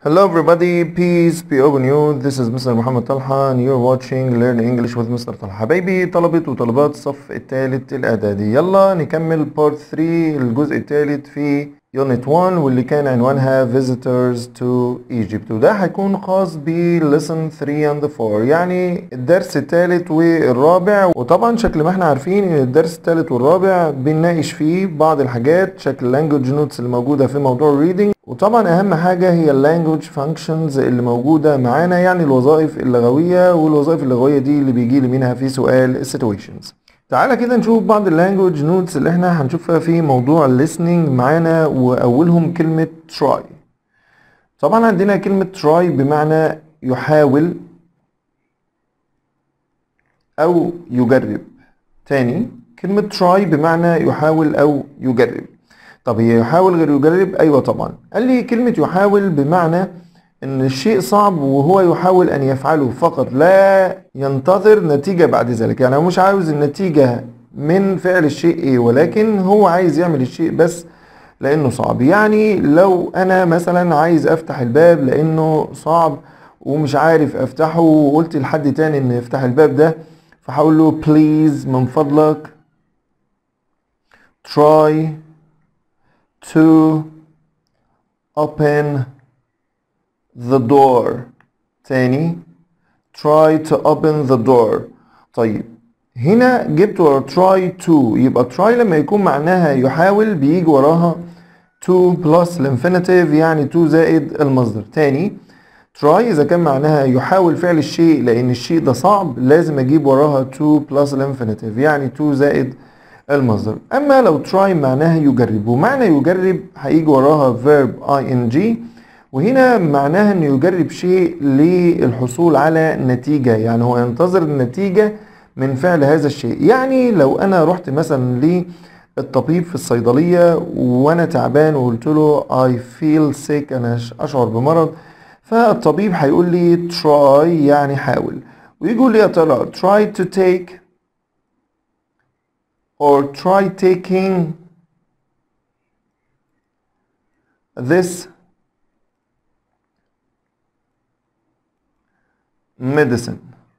Hello everybody, peace be upon you. This is Mr. محمد طلحة and you're watching Learn English with Mr. طلحة. حبايبي طلبة وطالبات الصف الثالث الإعدادي. يلا نكمل part 3 الجزء الثالث في Unit 1 واللي كان عنوانها Visitors to Egypt وده هيكون خاص ب Lesson 3 and 4 يعني الدرس الثالث والرابع وطبعا شكل ما احنا عارفين ان الدرس الثالث والرابع بنناقش فيه بعض الحاجات شكل language notes اللي موجودة في موضوع reading وطبعا اهم حاجة هي اللانجوج فانكشنز اللي موجودة معانا يعني الوظائف اللغوية والوظائف اللغوية دي اللي بيجي لي منها في سؤال السيتويشنز تعالى كده نشوف بعض اللانجوج نوتس اللي احنا هنشوفها في موضوع الليسننج معانا واولهم كلمة try طبعا عندنا كلمة try بمعنى يحاول او يجرب تاني كلمة try بمعنى يحاول او يجرب طب هي يحاول غير يجرب ايوه طبعا قال لي كلمة يحاول بمعنى ان الشيء صعب وهو يحاول ان يفعله فقط لا ينتظر نتيجة بعد ذلك يعني هو مش عاوز النتيجة من فعل الشيء ايه ولكن هو عايز يعمل الشيء بس لانه صعب يعني لو انا مثلا عايز افتح الباب لانه صعب ومش عارف افتحه وقلت لحد تاني ان يفتح الباب ده فهقول له بليز من فضلك try to open the door تاني try to open the door طيب هنا جبت ورا try to يبقى try لما يكون معناها يحاول بيجي وراها to plus الانفينيتيف يعني to زائد المصدر تاني try إذا كان معناها يحاول فعل الشيء لأن الشيء ده صعب لازم أجيب وراها to plus الانفينيتيف يعني to زائد المصدر اما لو try معناها يجرب ومعنى يجرب هيجي وراها verb ing وهنا معناها انه يجرب شيء للحصول على نتيجة يعني هو ينتظر النتيجة من فعل هذا الشيء يعني لو انا رحت مثلا للطبيب في الصيدلية وانا تعبان وقلت له I feel sick انا اشعر بمرض فالطبيب هيقول لي try يعني حاول ويقول لي يا ترى try to take or try taking this medicine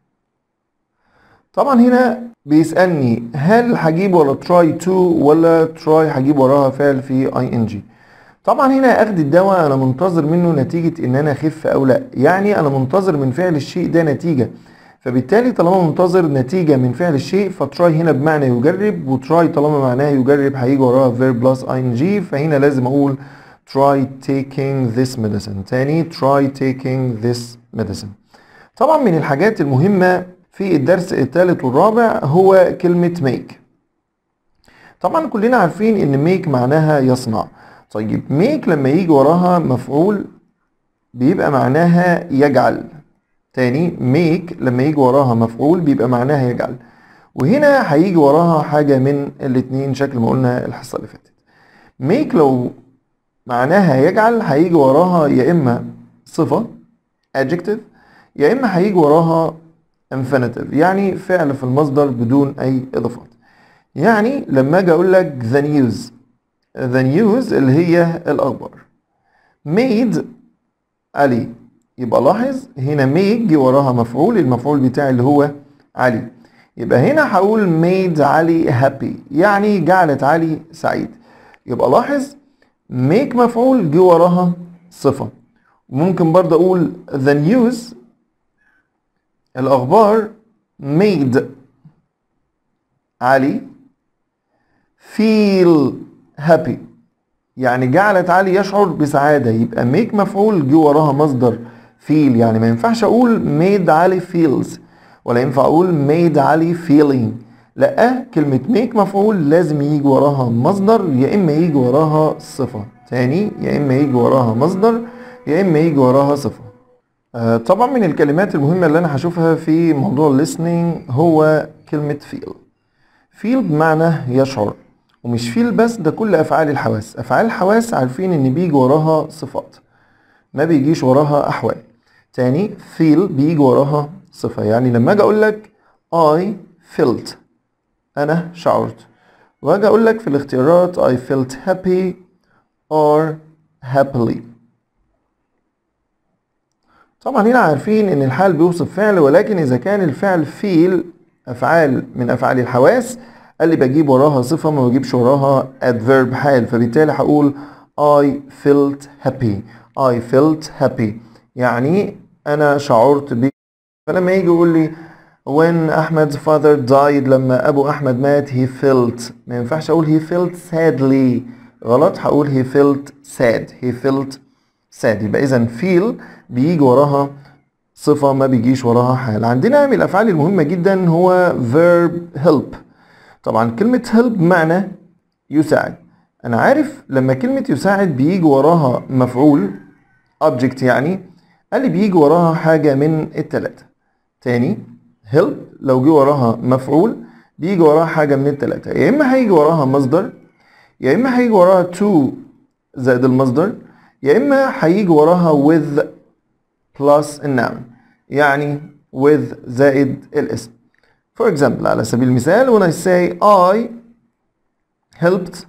طبعا هنا بيسألني هل هجيب ورا try to ولا try هجيب وراها فعل في ing طبعا هنا اخد الدواء انا منتظر منه نتيجة ان انا اخف او لا يعني انا منتظر من فعل الشيء ده نتيجة فبالتالي طالما منتظر نتيجة من فعل الشيء فتراي هنا بمعنى يجرب وتراي طالما معناها يجرب هيجي وراها verb plus ing فهنا لازم اقول try taking this medicine تاني try taking this medicine طبعا من الحاجات المهمة في الدرس الثالث والرابع هو كلمة make طبعا كلنا عارفين ان make معناها يصنع طيب make لما يجي وراها مفعول بيبقى معناها يجعل تاني make لما يجي وراها مفعول بيبقى معناها يجعل وهنا هيجي وراها حاجة من الاتنين شكل ما قلنا الحصة اللي فاتت make لو معناها يجعل هيجي وراها يا إما صفة adjective يا إما هيجي وراها infinitive يعني فعل في المصدر بدون أي إضافات يعني لما أجي أقول لك the news the news اللي هي الأخبار made علي يبقى لاحظ هنا ميج جه وراها مفعول المفعول بتاعي اللي هو علي يبقى هنا هقول made علي happy يعني جعلت علي سعيد يبقى لاحظ make مفعول جه وراها صفة ممكن برضه اقول the news الاخبار made علي feel happy يعني جعلت علي يشعر بسعادة يبقى make مفعول جه وراها مصدر feel يعني ما ينفعش اقول made علي feels ولا ينفع اقول made علي feeling لا كلمة make مفعول لازم يجي وراها مصدر يا اما يجي وراها صفة تاني يا اما يجي وراها مصدر يا اما يجي وراها صفة آه طبعا من الكلمات المهمة اللي انا هشوفها في موضوع listening هو كلمة feel feel بمعنى يشعر ومش فيل بس ده كل افعال الحواس افعال الحواس عارفين ان بيجي وراها صفات ما بيجيش وراها احوال تاني feel بيجي وراها صفة يعني لما اجي اقول لك I felt انا شعرت واجي اقول لك في الاختيارات I felt happy or happily طبعا هنا عارفين ان الحال بيوصف فعل ولكن اذا كان الفعل فيل افعال من افعال الحواس قال لي بجيب وراها صفة ما بجيبش وراها adverb حال فبالتالي هقول I felt happy I felt happy يعني انا شعرت ب فلما يجي يقول لي when أحمد's father died لما أبو أحمد مات he felt ما ينفعش أقول he felt sadly غلط هقول he felt sad he felt sad يبقى إذا feel بيجي وراها صفة ما بيجيش وراها حال عندنا من الأفعال المهمة جدا هو verb help طبعا كلمة help بمعنى يساعد أنا عارف لما كلمة يساعد بيجي وراها مفعول object يعني قال لي بيجي وراها حاجة من التلاتة تاني help لو جه وراها مفعول بيجي وراها حاجة من التلاتة يا إما هيجي وراها مصدر يا إما هيجي وراها to زائد المصدر يا إما هيجي وراها with plus الnoun يعني with زائد الاسم For example على سبيل المثال when I say I helped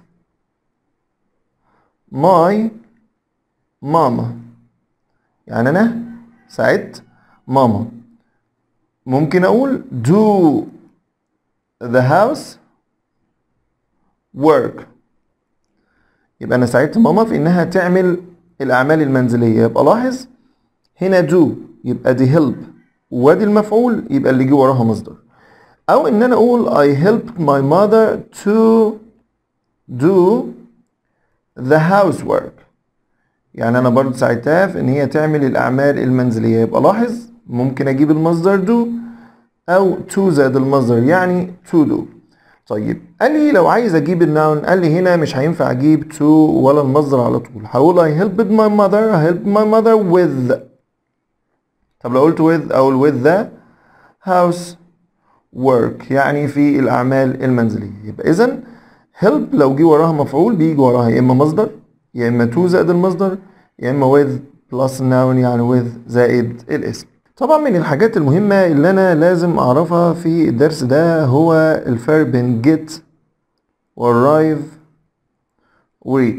my mama يعني أنا ساعدت ماما ممكن أقول do the house work يبقى أنا ساعدت ماما في إنها تعمل الأعمال المنزلية يبقى لاحظ هنا do يبقى دي help وادي المفعول يبقى اللي جه وراها مصدر أو إن أنا أقول I helped my mother to do the housework يعني أنا برضه ساعدتها في إن هي تعمل الأعمال المنزلية يبقى لاحظ ممكن أجيب المصدر do أو to زائد المصدر يعني to do طيب قال لي لو عايز أجيب النون قال لي هنا مش هينفع أجيب to ولا المصدر على طول هقول I helped my mother I helped my mother with طب لو قلت with أقول with the house work يعني في الأعمال المنزلية يبقى إذا help لو جه وراها مفعول بيجي وراها يا إما مصدر يا إما to زائد المصدر يا إما with plus noun يعني with زائد الاسم طبعا من الحاجات المهمة اللي أنا لازم أعرفها في الدرس ده هو الفرق بين get و arrive و reach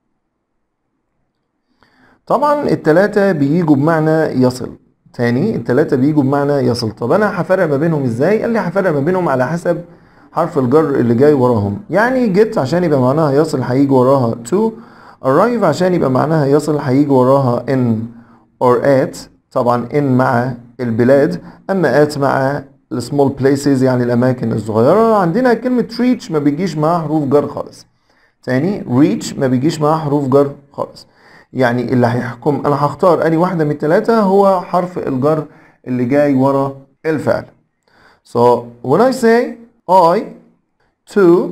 طبعا التلاتة بيجوا بمعنى يصل تاني التلاتة بيجوا بمعنى يصل طب انا هفرق ما بينهم ازاي قال لي هفرق ما بينهم على حسب حرف الجر اللي جاي وراهم يعني get عشان يبقى معناها يصل هيجي وراها to arrive عشان يبقى معناها يصل هيجي وراها in or at طبعا in مع البلاد اما at مع السمول places يعني الاماكن الصغيره عندنا كلمه reach ما بيجيش معاها حروف جر خالص تاني reach ما بيجيش معاها حروف جر خالص يعني اللي هيحكم انا هختار اني واحده من الثلاثه هو حرف الجر اللي جاي ورا الفعل so when I say I to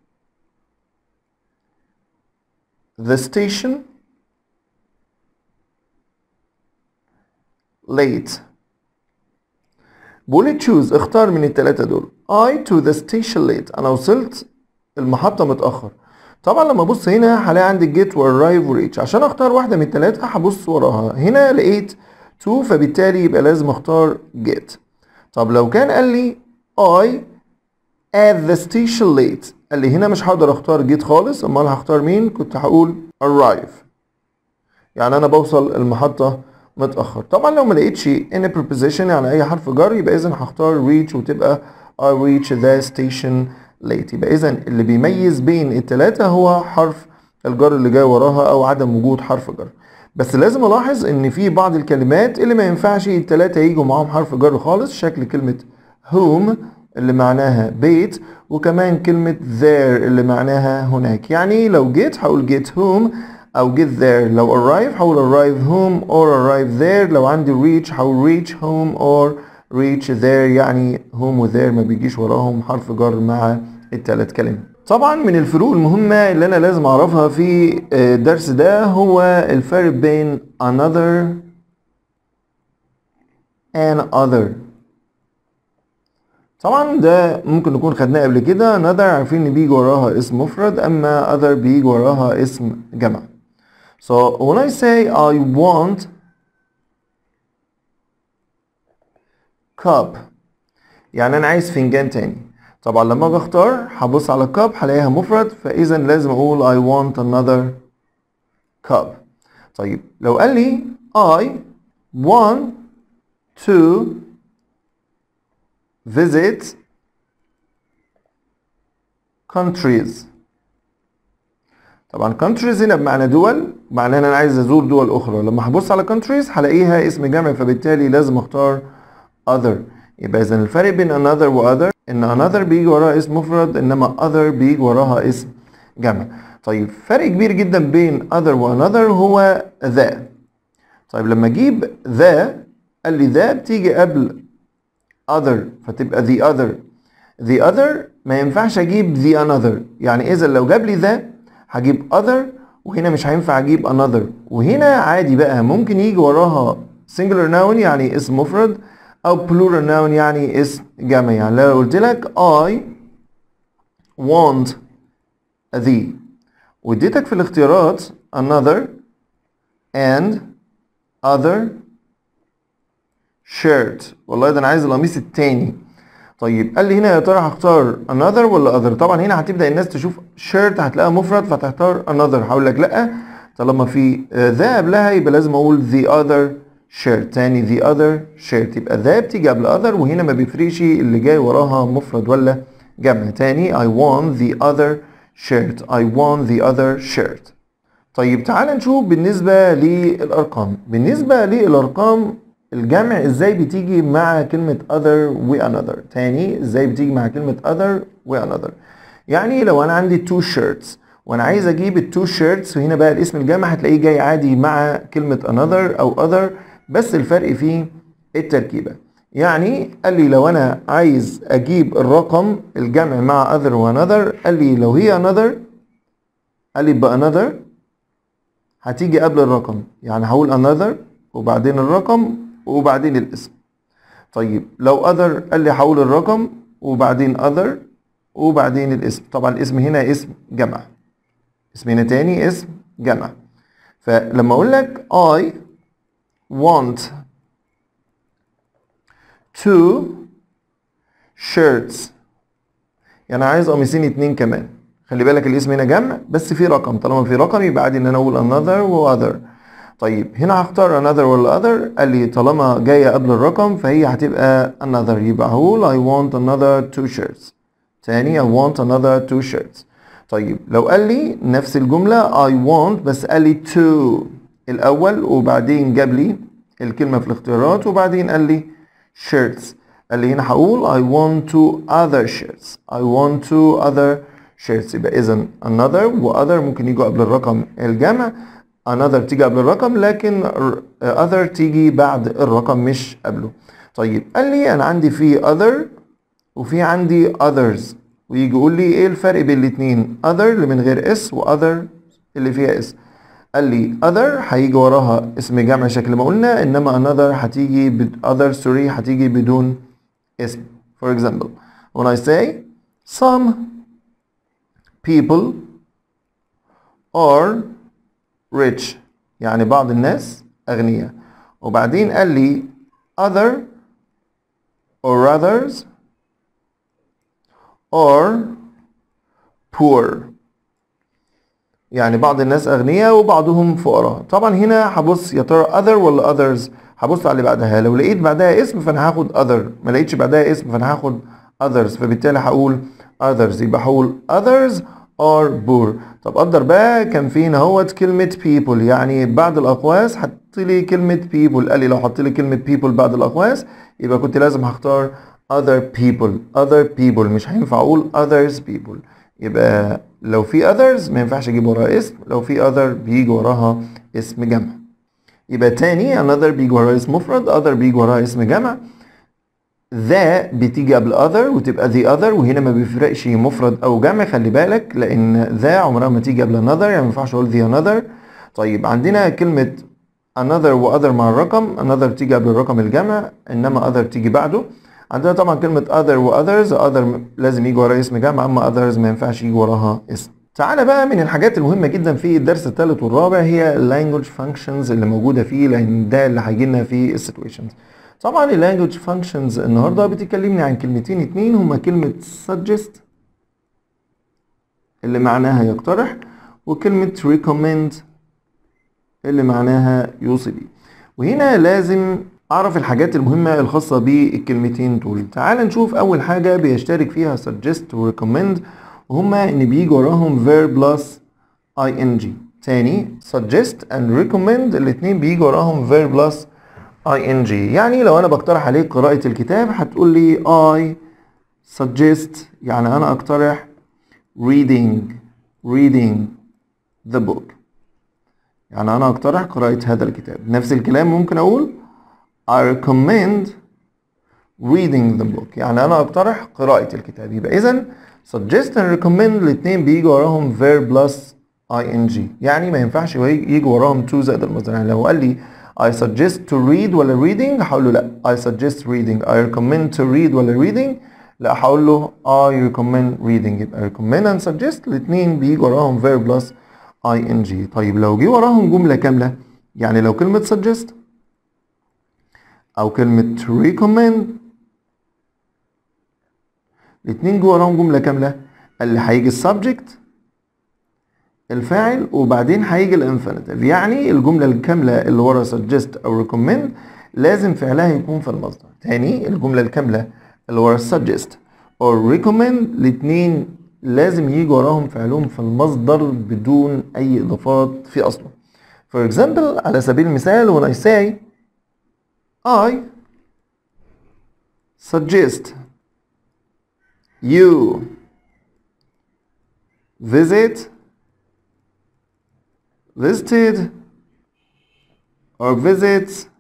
the station late بقول لي choose اختار من الثلاثه دول I to the station late انا وصلت المحطه متاخر طبعا لما ابص هنا هلاقي عندي جيت والرايف وريتش عشان اختار واحده من الثلاثه هبص وراها هنا لقيت تو فبالتالي يبقى لازم اختار جيت طب لو كان قال لي I at the station late قال لي هنا مش هقدر اختار جيت خالص امال هختار مين كنت هقول arrive يعني انا بوصل المحطه متاخر طبعا لو ما لقيتش any preposition يعني اي حرف جر يبقى اذا هختار reach وتبقى I reach the station late يبقى اذا اللي بيميز بين التلاتة هو حرف الجر اللي جاي وراها او عدم وجود حرف جر بس لازم الاحظ ان في بعض الكلمات اللي ما ينفعش التلاتة يجوا معاهم حرف جر خالص شكل كلمة home اللي معناها بيت وكمان كلمة there اللي معناها هناك يعني لو جيت هقول get home او get there لو arrive هقول arrive home or arrive there لو عندي reach هقول reach home or reach there يعني home و there ما بيجيش وراهم حرف جر مع الثلاث كلمات طبعا من الفروق المهمة اللي انا لازم اعرفها في الدرس ده هو الفرق بين another and other طبعا ده ممكن نكون خدناه قبل كده another عارفين ان بيجي وراها اسم مفرد اما other بيجي وراها اسم جمع so when I say I want cup يعني انا عايز فنجان تاني طبعا لما اجي اختار هبص على cup هلاقيها مفرد فاذا لازم اقول I want another cup طيب لو قال لي I want to visit countries طبعا countries هنا بمعنى دول معناه ان انا عايز ازور دول اخرى لما هبص على countries هلاقيها اسم جمع فبالتالي لازم اختار other يبقى اذا الفرق بين another و other ان another بيجي وراها اسم مفرد انما other بيجي وراها اسم جمع طيب فرق كبير جدا بين other و another هو the طيب لما اجيب the قال لي the بتيجي قبل other فتبقى the other the other ما ينفعش اجيب the another يعني اذا لو جاب لي the هجيب other وهنا مش هينفع اجيب another وهنا عادي بقى ممكن يجي وراها singular noun يعني اسم مفرد او plural noun يعني اسم جمع يعني لو قلت لك I want the واديتك في الاختيارات another and other shirt والله ده انا عايز القميص التاني طيب قال لي هنا يا ترى هختار another ولا other طبعا هنا هتبدا الناس تشوف shirt هتلاقيها مفرد فتختار another هقول لك لا طالما في ذا قبلها يبقى لازم اقول the other shirt تاني the other shirt يبقى ذا بتيجي قبل other وهنا ما بيفرقش اللي جاي وراها مفرد ولا جمع تاني I want the other shirt I want the other shirt طيب تعال نشوف بالنسبة للأرقام بالنسبة للأرقام الجمع ازاي بتيجي مع كلمة other و another تاني ازاي بتيجي مع كلمة other و another يعني لو انا عندي two shirts وانا عايز اجيب التو shirts وهنا بقى الاسم الجمع هتلاقيه جاي عادي مع كلمة another او other بس الفرق في التركيبة يعني قال لي لو انا عايز اجيب الرقم الجمع مع other و another قال لي لو هي another قال لي ب another هتيجي قبل الرقم يعني هقول another وبعدين الرقم وبعدين الاسم طيب لو other قال لي هقول الرقم وبعدين other وبعدين الاسم طبعا الاسم هنا اسم جمع اسم هنا تاني اسم جمع فلما اقول لك I want two shirts يعني عايز قميصين اتنين كمان خلي بالك الاسم هنا جمع بس في رقم طالما في رقم يبقى عادي ان انا اقول another و other طيب هنا هختار another ولا other قال لي طالما جاية قبل الرقم فهي هتبقى another يبقى هقول I want another two shirts تاني I want another two shirts طيب لو قال لي نفس الجملة I want بس قال لي two الأول وبعدين جاب لي الكلمة في الاختيارات وبعدين قال لي shirts قال لي هنا هقول I want two other shirts I want two other shirts يبقى إذا another و other ممكن يجوا قبل الرقم الجمع another تيجي قبل الرقم لكن other تيجي بعد الرقم مش قبله طيب قال لي أنا عندي في other وفي عندي others ويجي يقول لي ايه الفرق بين الاتنين other اللي من غير اس و other اللي فيها اس قال لي other هيجي وراها اسم جمع شكل ما قلنا انما another هتيجي بد... other sorry هتيجي بدون اسم for example when I say some people are rich يعني بعض الناس أغنياء وبعدين قال لي other or others or poor يعني بعض الناس أغنياء وبعضهم فقراء طبعا هنا هبص يا ترى other ولا others هبص على اللي بعدها لو لقيت بعدها اسم فأنا هاخد other ما لقيتش بعدها اسم فأنا هاخد others فبالتالي هقول others يبقى هقول others are poor طب قدر بقى كان في هنا اهوت كلمة people يعني بعد الأقواس حط لي كلمة people قال لي لو حط لي كلمة people بعد الأقواس يبقى كنت لازم هختار other people other people مش هينفع اقول others people يبقى لو في others ما ينفعش اجيب وراها اسم لو في other بيجي وراها اسم جمع يبقى تاني another بيجي وراها اسم مفرد other بيجي وراها اسم جمع ذا بتيجي قبل other وتبقى the other وهنا ما بيفرقش مفرد او جمع خلي بالك لان ذا عمرها ما تيجي قبل another يعني ما ينفعش اقول the another طيب عندنا كلمة another و other مع الرقم another تيجي قبل الرقم الجمع انما other تيجي بعده عندنا طبعا كلمة other و others other لازم يجي وراها اسم جمع اما others ما ينفعش يجي وراها اسم تعالى بقى من الحاجات المهمة جدا في الدرس الثالث والرابع هي language functions اللي موجودة فيه لان ده اللي هيجي لنا في السيتويشنز طبعا language functions النهارده بتكلمني عن كلمتين اتنين هما كلمة suggest اللي معناها يقترح وكلمة recommend اللي معناها يوصي بيه وهنا لازم اعرف الحاجات المهمة الخاصة بالكلمتين دول تعال نشوف اول حاجة بيشترك فيها suggest و recommend وهما ان بيجي وراهم verb plus ing تاني suggest and recommend الاتنين بيجي وراهم verb plus ing يعني لو انا بقترح عليك قراءة الكتاب هتقول لي I suggest يعني انا اقترح reading reading the book يعني انا اقترح قراءة هذا الكتاب نفس الكلام ممكن اقول I recommend reading the book يعني انا اقترح قراءة الكتاب يبقى اذا suggest and recommend الاتنين بيجي وراهم verb plus ing يعني ما ينفعش يجي وراهم to زائد المصدر يعني لو قال لي I suggest to read ولا reading هقول له لا I suggest reading I recommend to read ولا reading لا هقول له I recommend reading يبقى recommend and suggest الاتنين بيجي وراهم verb plus ing طيب لو جه وراهم جملة كاملة يعني لو كلمة suggest أو كلمة recommend الاتنين جه وراهم جملة كاملة اللي هيجي السبجكت الفاعل وبعدين هيجي الانفينيتيف يعني الجملة الكاملة اللي ورا suggest أو recommend لازم فعلها يكون في المصدر تاني الجملة الكاملة اللي ورا suggest or recommend الاتنين لازم يجي وراهم فعلهم في المصدر بدون أي إضافات في أصله For example على سبيل المثال when I say I suggest you visit visited or visits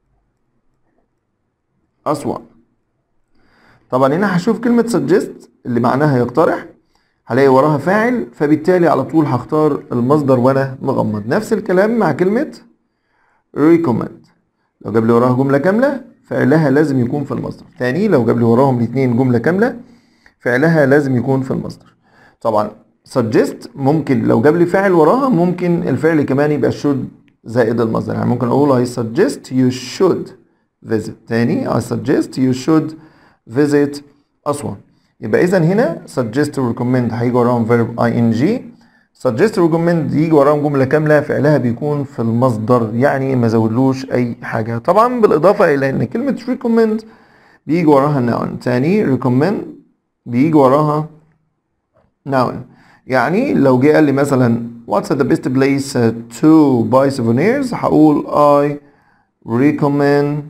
أسوان طبعا هنا هشوف كلمة suggest اللي معناها يقترح هلاقي وراها فاعل فبالتالي على طول هختار المصدر وانا مغمض نفس الكلام مع كلمة recommend لو جاب لي وراها جملة كاملة فعلها لازم يكون في المصدر تاني لو جاب لي وراهم الاتنين جملة كاملة فعلها لازم يكون في المصدر طبعا suggest ممكن لو جاب لي فاعل وراها ممكن الفعل كمان يبقى should زائد المصدر يعني ممكن اقول I suggest you should visit تاني I suggest you should visit أسوان يبقى إذا هنا suggest و recommend هيجي وراهم verb ing suggest و recommend يجي وراهم جملة كاملة فعلها بيكون في المصدر يعني ما زودلوش أي حاجة طبعا بالإضافة إلى إن كلمة recommend بيجي وراها noun تاني recommend بيجي وراها noun يعني لو جه قال لي مثلا what's the best place to buy souvenirs هقول I recommend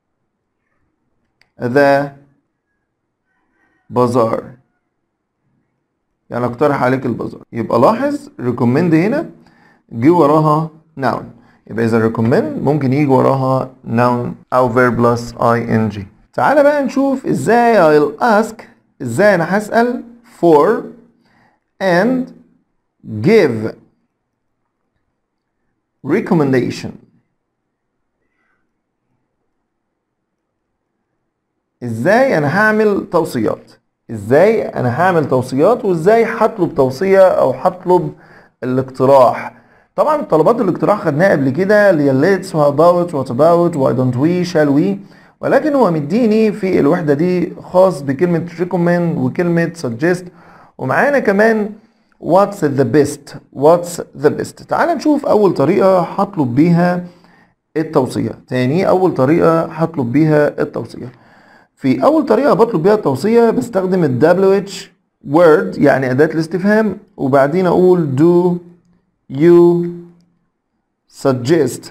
the bazaar يعني اقترح عليك البازار يبقى لاحظ recommend هنا جه وراها noun يبقى اذا recommend ممكن يجي وراها noun او verb plus ing تعالى بقى نشوف ازاي I'll ask ازاي انا هسأل for and give recommendation ازاي انا هعمل توصيات ازاي انا هعمل توصيات وازاي هطلب توصية او هطلب الاقتراح طبعا طلبات الاقتراح خدناها قبل كده اللي هي let's how about what about why don't we shall we ولكن هو مديني في الوحدة دي خاص بكلمة recommend وكلمة suggest ومعانا كمان what's the best what's the best تعال نشوف اول طريقة هطلب بيها التوصية تاني اول طريقة هطلب بيها التوصية في اول طريقة بطلب بيها التوصية بستخدم ال WH word يعني اداة الاستفهام وبعدين اقول do you suggest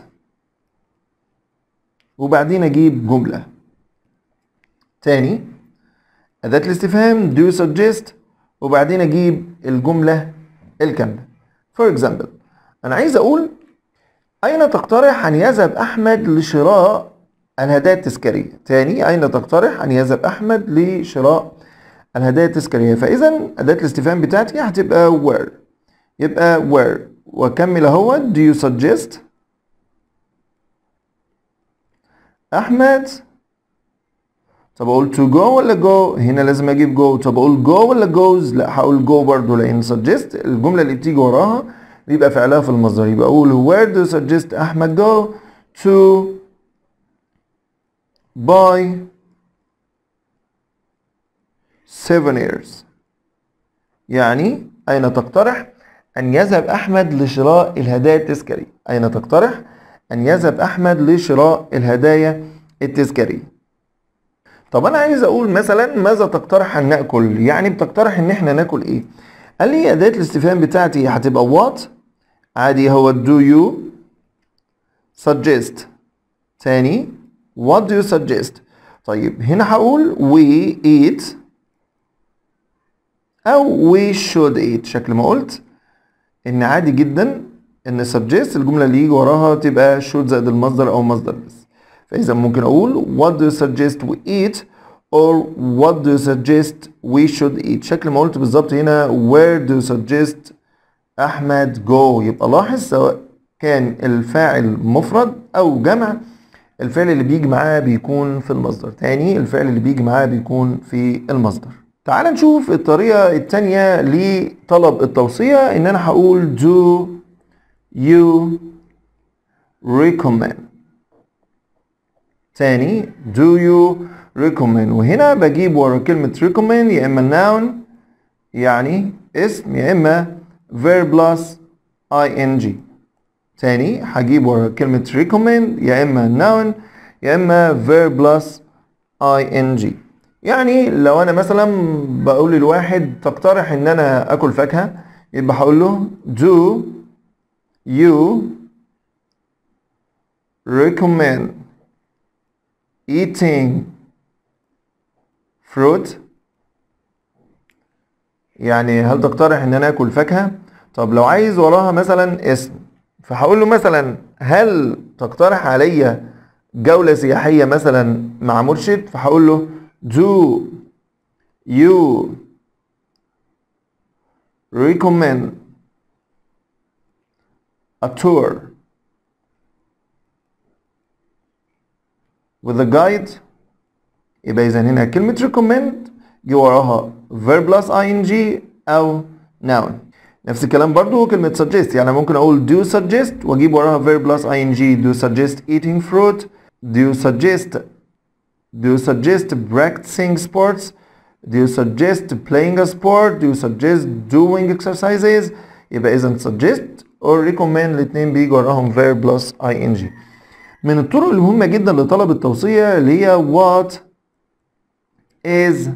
وبعدين اجيب جملة تاني اداة الاستفهام do you suggest وبعدين اجيب الجملة الكاملة for example انا عايز اقول اين تقترح ان يذهب احمد لشراء الهدايا التذكارية تاني اين تقترح ان يذهب احمد لشراء الهدايا التذكارية فاذا اداة الاستفهام بتاعتي هتبقى where يبقى where واكمل اهو do you suggest احمد طب اقول to go ولا go هنا لازم اجيب go طب اقول go ولا goes لا هقول go برضو لان suggest الجمله اللي بتيجي وراها بيبقى فعلها في المصدر يبقى اقول where do you suggest احمد go to buy souvenirs يعني اين تقترح ان يذهب احمد لشراء الهدايا التذكاريه اين تقترح أن يذهب أحمد لشراء الهدايا التذكارية طب أنا عايز أقول مثلا ماذا تقترح أن نأكل يعني بتقترح إن إحنا ناكل إيه قال لي أداة الاستفهام بتاعتي هتبقى what عادي هو do you suggest تاني what do you suggest طيب هنا هقول we eat أو we should eat شكل ما قلت إن عادي جدا إن suggest الجملة اللي يجي وراها تبقى should زائد المصدر أو مصدر بس فإذا ممكن أقول what do you suggest we eat or what do you suggest we should eat شكل ما قلت بالظبط هنا where do you suggest أحمد go يبقى لاحظ سواء كان الفاعل مفرد أو جمع الفعل اللي بيجي معاه بيكون في المصدر تاني الفعل اللي بيجي معاه بيكون في المصدر تعال نشوف الطريقة التانية لطلب التوصية ان انا هقول do you recommend تاني do you recommend وهنا بجيب ورا كلمة recommend يا اما noun يعني اسم يا اما verb plus ing تاني هجيب ورا كلمة recommend يا اما noun يا اما verb plus ing يعني لو انا مثلا بقول للواحد تقترح ان انا اكل فاكهة يبقى هقول له do you recommend eating fruit يعني هل تقترح ان انا اكل فاكهة طب لو عايز وراها مثلا اسم فهقول له مثلا هل تقترح عليا جولة سياحية مثلا مع مرشد فهقول له do you recommend a tour with a guide يبقى إذا هنا كلمة recommend جه وراها verb plus ing أو noun نفس الكلام برضو كلمة suggest يعني ممكن أقول do suggest وأجيب وراها verb plus ing do suggest eating fruit do you suggest do you suggest practicing sports do you suggest playing a sport do you suggest doing exercises يبقى إذا suggest or recommend الاتنين بيجي وراهم verb plus ing من الطرق المهمة جدا لطلب التوصية اللي هي what is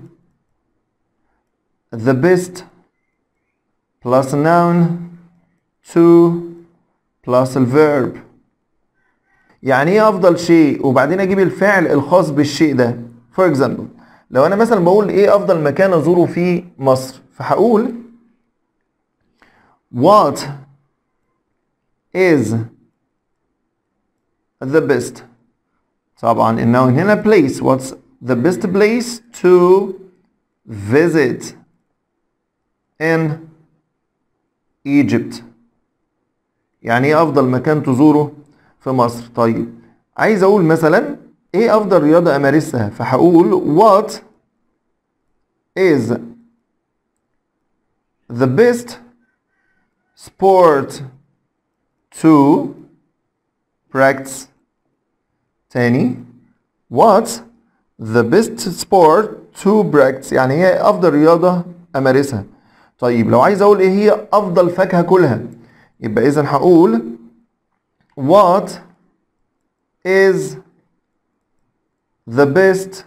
the best plus noun to plus الverb يعني ايه افضل شيء وبعدين اجيب الفعل الخاص بالشيء ده for example لو انا مثلا بقول ايه افضل مكان ازوره في مصر فهقول what is the best طبعا النون هنا place what's the best place to visit in Egypt يعني ايه افضل مكان تزوره في مصر طيب عايز اقول مثلا ايه افضل رياضة امارسها فهقول what is the best sport to practice تاني what's the best sport to practice يعني هي افضل رياضة امارسها طيب لو عايز اقول ايه هي افضل فاكهة كلها يبقى اذا هقول what is the best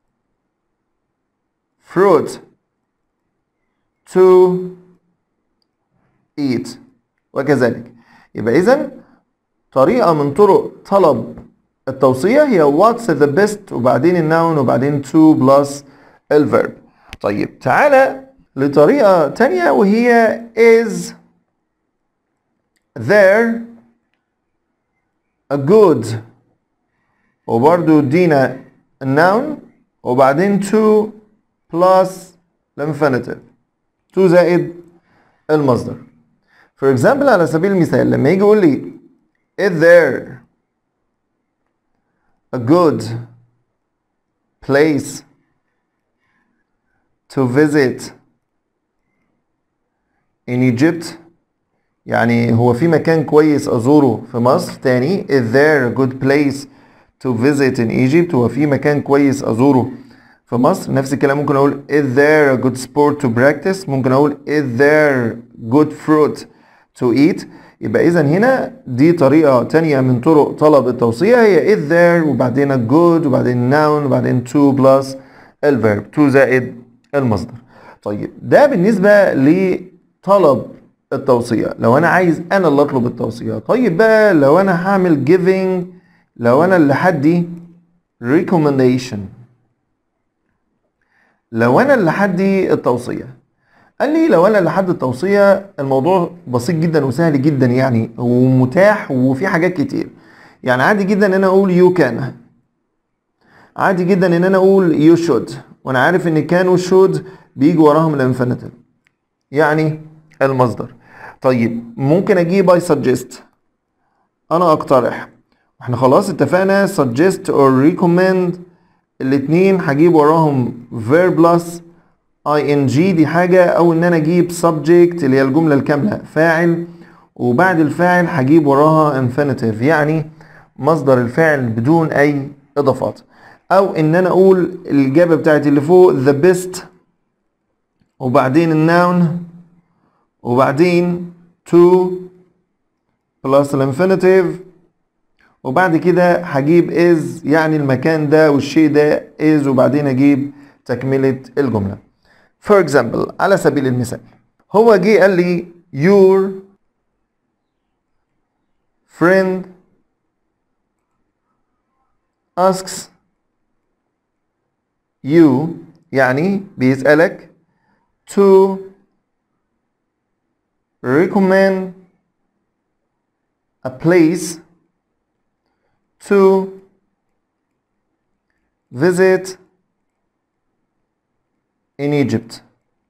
fruit to eat وكذلك يبقى اذا طريقة من طرق طلب التوصية هي what's the best وبعدين النون وبعدين to plus الverb طيب تعالى لطريقة تانية وهي is there a good وبرضو ادينا النون وبعدين to plus الانفينيتيف to زائد المصدر for example على سبيل المثال لما يجي يقول لي is there a good place to visit in Egypt يعني هو في مكان كويس أزوره في مصر تاني is there a good place to visit in Egypt هو في مكان كويس أزوره في مصر نفس الكلام ممكن أقول is there a good sport to practice ممكن أقول is there good fruit to eat يبقى اذا هنا دي طريقة تانية من طرق طلب التوصية هي is there وبعدين good وبعدين noun وبعدين to plus الفيرب to زائد المصدر طيب ده بالنسبة لطلب التوصية لو انا عايز انا اللي اطلب التوصية طيب بقى لو انا هعمل giving لو انا اللي حدي recommendation لو انا اللي حدي التوصية قال لي لو انا اللي حد التوصية الموضوع بسيط جدا وسهل جدا يعني ومتاح وفي حاجات كتير يعني عادي جدا ان انا اقول you can عادي جدا ان انا اقول you should وانا عارف ان كان و should بيجي وراهم الانفينيتيف يعني المصدر طيب ممكن اجيب I suggest انا اقترح احنا خلاص اتفقنا suggest or recommend الاتنين هجيب وراهم verb plus ing دي حاجة او ان انا اجيب subject اللي هي الجملة الكاملة فاعل وبعد الفاعل هجيب وراها infinitive يعني مصدر الفعل بدون اي اضافات او ان انا اقول الاجابة بتاعتي اللي فوق the best وبعدين النون وبعدين to plus الانفينيتيف وبعد كده هجيب is يعني المكان ده والشيء ده is وبعدين اجيب تكملة الجملة for example على سبيل المثال هو جه قال لي your friend asks you يعني بيسألك to recommend a place to visit in Egypt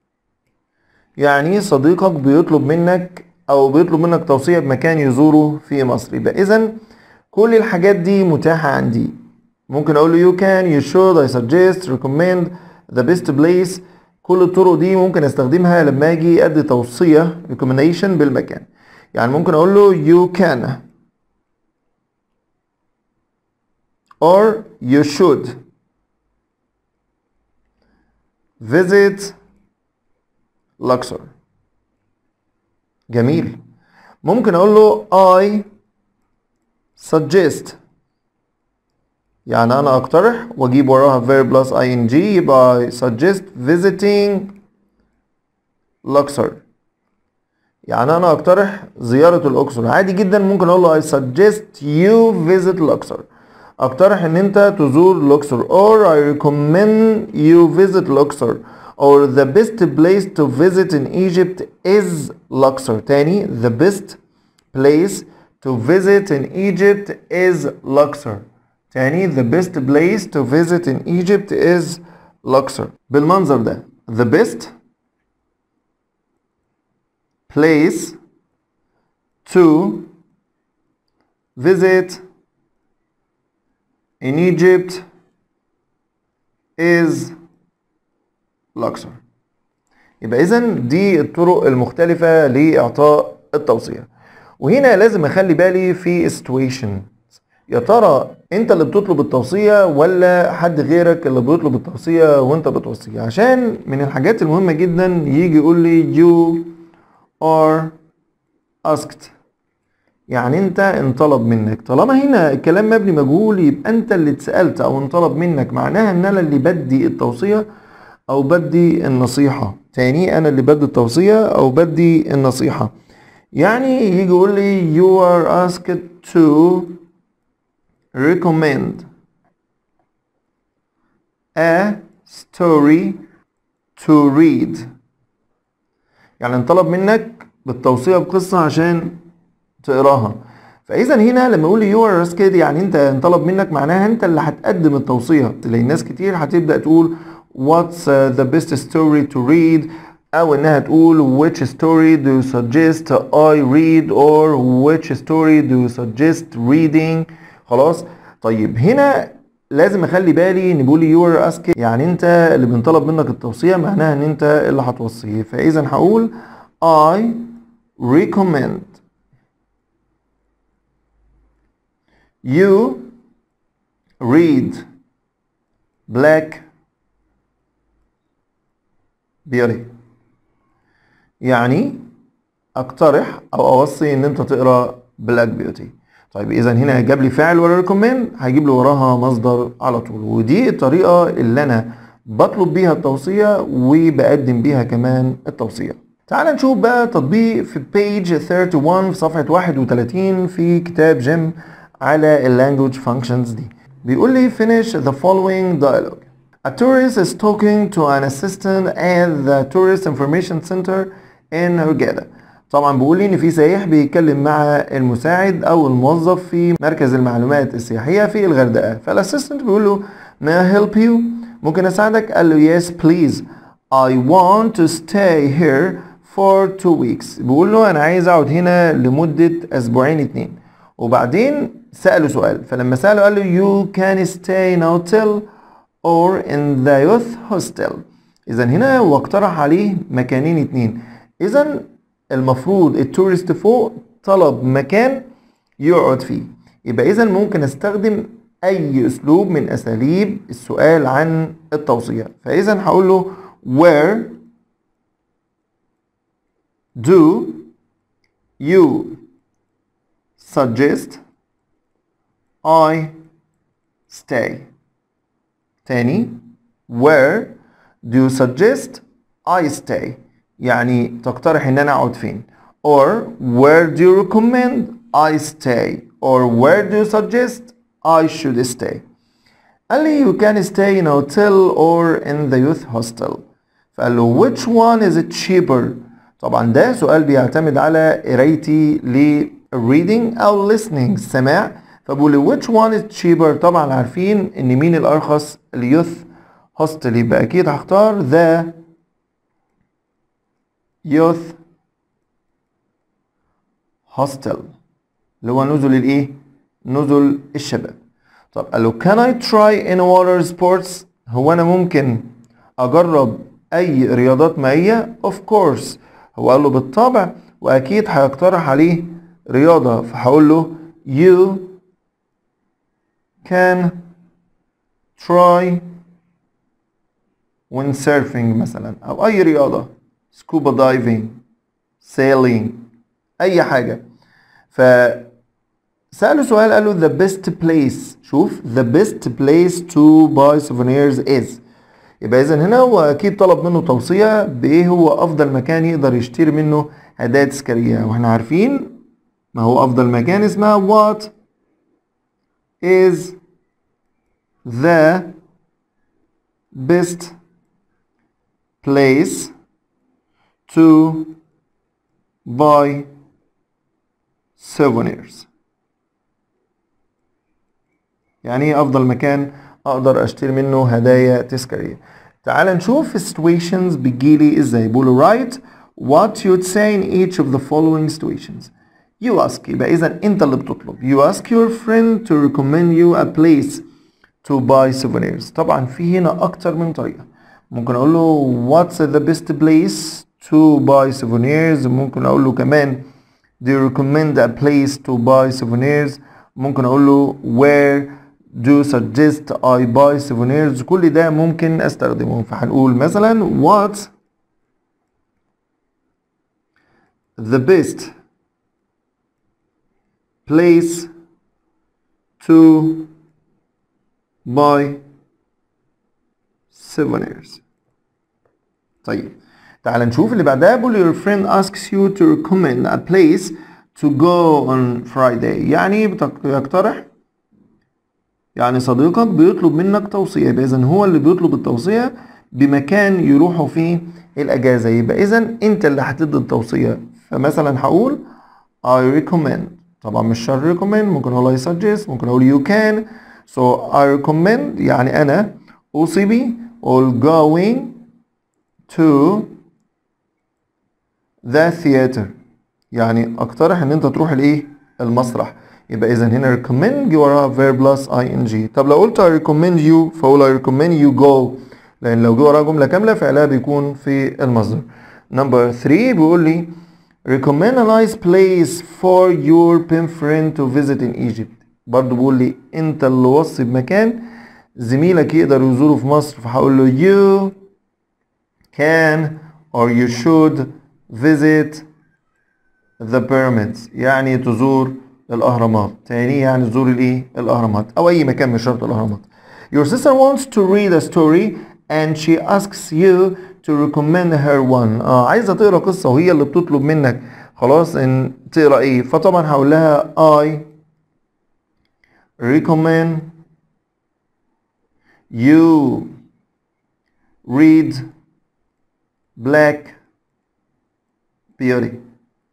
يعني صديقك بيطلب منك او بيطلب منك توصية بمكان يزوره في مصر يبقى اذا كل الحاجات دي متاحة عندي ممكن اقول له you can you should I suggest recommend the best place كل الطرق دي ممكن استخدمها لما اجي ادي توصية recommendation بالمكان يعني ممكن اقول له you can or you should visit Luxor جميل ممكن اقول له I suggest يعني انا اقترح واجيب وراها verb plus ing يبقى I suggest visiting Luxor يعني انا اقترح زيارة الاقصر عادي جدا ممكن اقول له I suggest you visit Luxor اقترح ان انت تزور الاقصر or I recommend you visit Luxor or the best place to visit in Egypt is Luxor تاني the best place to visit in Egypt is Luxor تاني the best place to visit in Egypt is Luxor بالمنظر ده the best place to visit in Egypt is Luxor يبقى إذا دي الطرق المختلفة لإعطاء التوصية وهنا لازم أخلي بالي في situation يا ترى أنت اللي بتطلب التوصية ولا حد غيرك اللي بيطلب التوصية وأنت بتوصيه عشان من الحاجات المهمة جدا يجي يقول لي you are asked يعني انت انطلب منك طالما هنا الكلام مبني مجهول يبقى انت اللي اتسالت او انطلب منك معناها ان انا اللي بدي التوصيه او بدي النصيحه تاني انا اللي بدي التوصيه او بدي النصيحه يعني يجي يقول لي you are asked to recommend a story to read يعني انطلب منك بالتوصيه بقصه عشان تقراها فاذا هنا لما اقول يو ار كده يعني انت انطلب منك معناها انت اللي هتقدم التوصيه تلاقي ناس كتير هتبدا تقول what's uh, the best story to read او انها تقول which story do you suggest I read or which story do you suggest reading خلاص طيب هنا لازم اخلي بالي ان بيقول يو ار اسك يعني انت اللي بنطلب منك التوصيه معناها ان انت اللي هتوصيه فاذا هقول I recommend You read Black Beauty يعني اقترح او اوصي ان انت تقرا بلاك بيوتي طيب اذا هنا جاب لي فاعل ورا ريكومند هيجيب لي وراها مصدر على طول ودي الطريقه اللي انا بطلب بيها التوصيه وبقدم بيها كمان التوصيه تعال نشوف بقى تطبيق في page 31 في صفحه 31 في كتاب جيم على اللانجوج functions دي بيقول لي finish the following dialogue A tourist is talking to an assistant at the tourist information center in Hurghada. طبعا بيقول لي ان في سائح بيتكلم مع المساعد او الموظف في مركز المعلومات السياحيه في الغردقه فالاسيستنت بيقول له may I help you ممكن اساعدك قال له yes please I want to stay here for two weeks بيقول له انا عايز اقعد هنا لمده اسبوعين اتنين وبعدين سأله سؤال فلما سأله قال له you can stay in a hotel or in the youth hostel اذا هنا هو اقترح عليه مكانين اتنين اذا المفروض التورست فوق طلب مكان يقعد فيه يبقى اذا ممكن استخدم اي اسلوب من اساليب السؤال عن التوصيه فاذا هقول له where do you suggest I stay تاني where do you suggest I stay يعني تقترح ان انا اقعد فين or where do you recommend I stay or where do you suggest I should stay قال لي you can stay in a hotel or in the youth hostel فقال له which one is it cheaper طبعا ده سؤال بيعتمد على قرايتي للريدنج او listening السماع فبقول لي which one is cheaper طبعا عارفين ان مين الارخص اليوث هوستل يبقى اكيد هختار the youth hostel اللي هو نزل الايه نزل الشباب طب قال له can I try in water sports هو انا ممكن اجرب اي رياضات مائية of course هو قال له بالطبع واكيد هيقترح عليه رياضة فهقول له you can try windsurfing مثلا او اي رياضة scuba diving sailing اي حاجة ف سأله سؤال قال له the best place شوف the best place to buy souvenirs is يبقى اذا هنا هو اكيد طلب منه توصية بايه هو افضل مكان يقدر يشتري منه هدايا تذكارية واحنا عارفين ما هو افضل مكان اسمها what is the best place to buy souvenirs يعني ايه افضل مكان اقدر اشتري منه هدايا تذكاريه تعال نشوف situations بتجيلي ازاي بيقولوا write what you'd say in each of the following situations you ask يبقى اذا انت اللي بتطلب you ask your friend to recommend you a place to buy souvenirs طبعا في هنا اكتر من طريقه ممكن اقول له what's the best place to buy souvenirs ممكن اقول له كمان do you recommend a place to buy souvenirs ممكن اقول له where do you suggest I buy souvenirs كل ده ممكن استخدمه فهنقول مثلا what's the best place to buy souvenirs طيب تعال نشوف اللي بعدها بيقول your friend asks you to recommend a place to go on Friday يعني بتق- يقترح يعني صديقك بيطلب منك توصية يبقى إذا هو اللي بيطلب التوصية بمكان يروحوا فيه الأجازة يبقى إذا أنت اللي هتدي التوصية فمثلا هقول I recommend طبعا مش شرط recommend ممكن أقول I suggest ممكن أقول you can so I recommend يعني أنا أوصي بي all going to the theater يعني اقترح ان انت تروح الايه المسرح يبقى اذا هنا recommend جه وراها verb plus ing طب لو قلت I recommend you فاقول I recommend you go لان لو جه وراها جمله كامله فعلها بيكون في المصدر نمبر 3 بيقول لي recommend a nice place for your pen friend to visit in Egypt برضو بيقول لي انت اللي وصي بمكان زميلك يقدر يزوره في مصر فهقول له you can or you should visit the pyramids يعني تزور الأهرامات تاني يعني تزور الإيه الأهرامات أو أي مكان مش شرط الأهرامات Your sister wants to read a story and she asks you to recommend her one آه عايزة تقرأ قصة وهي اللي بتطلب منك خلاص إن تقرأ إيه فطبعا هقول لها I recommend you read Black Beauty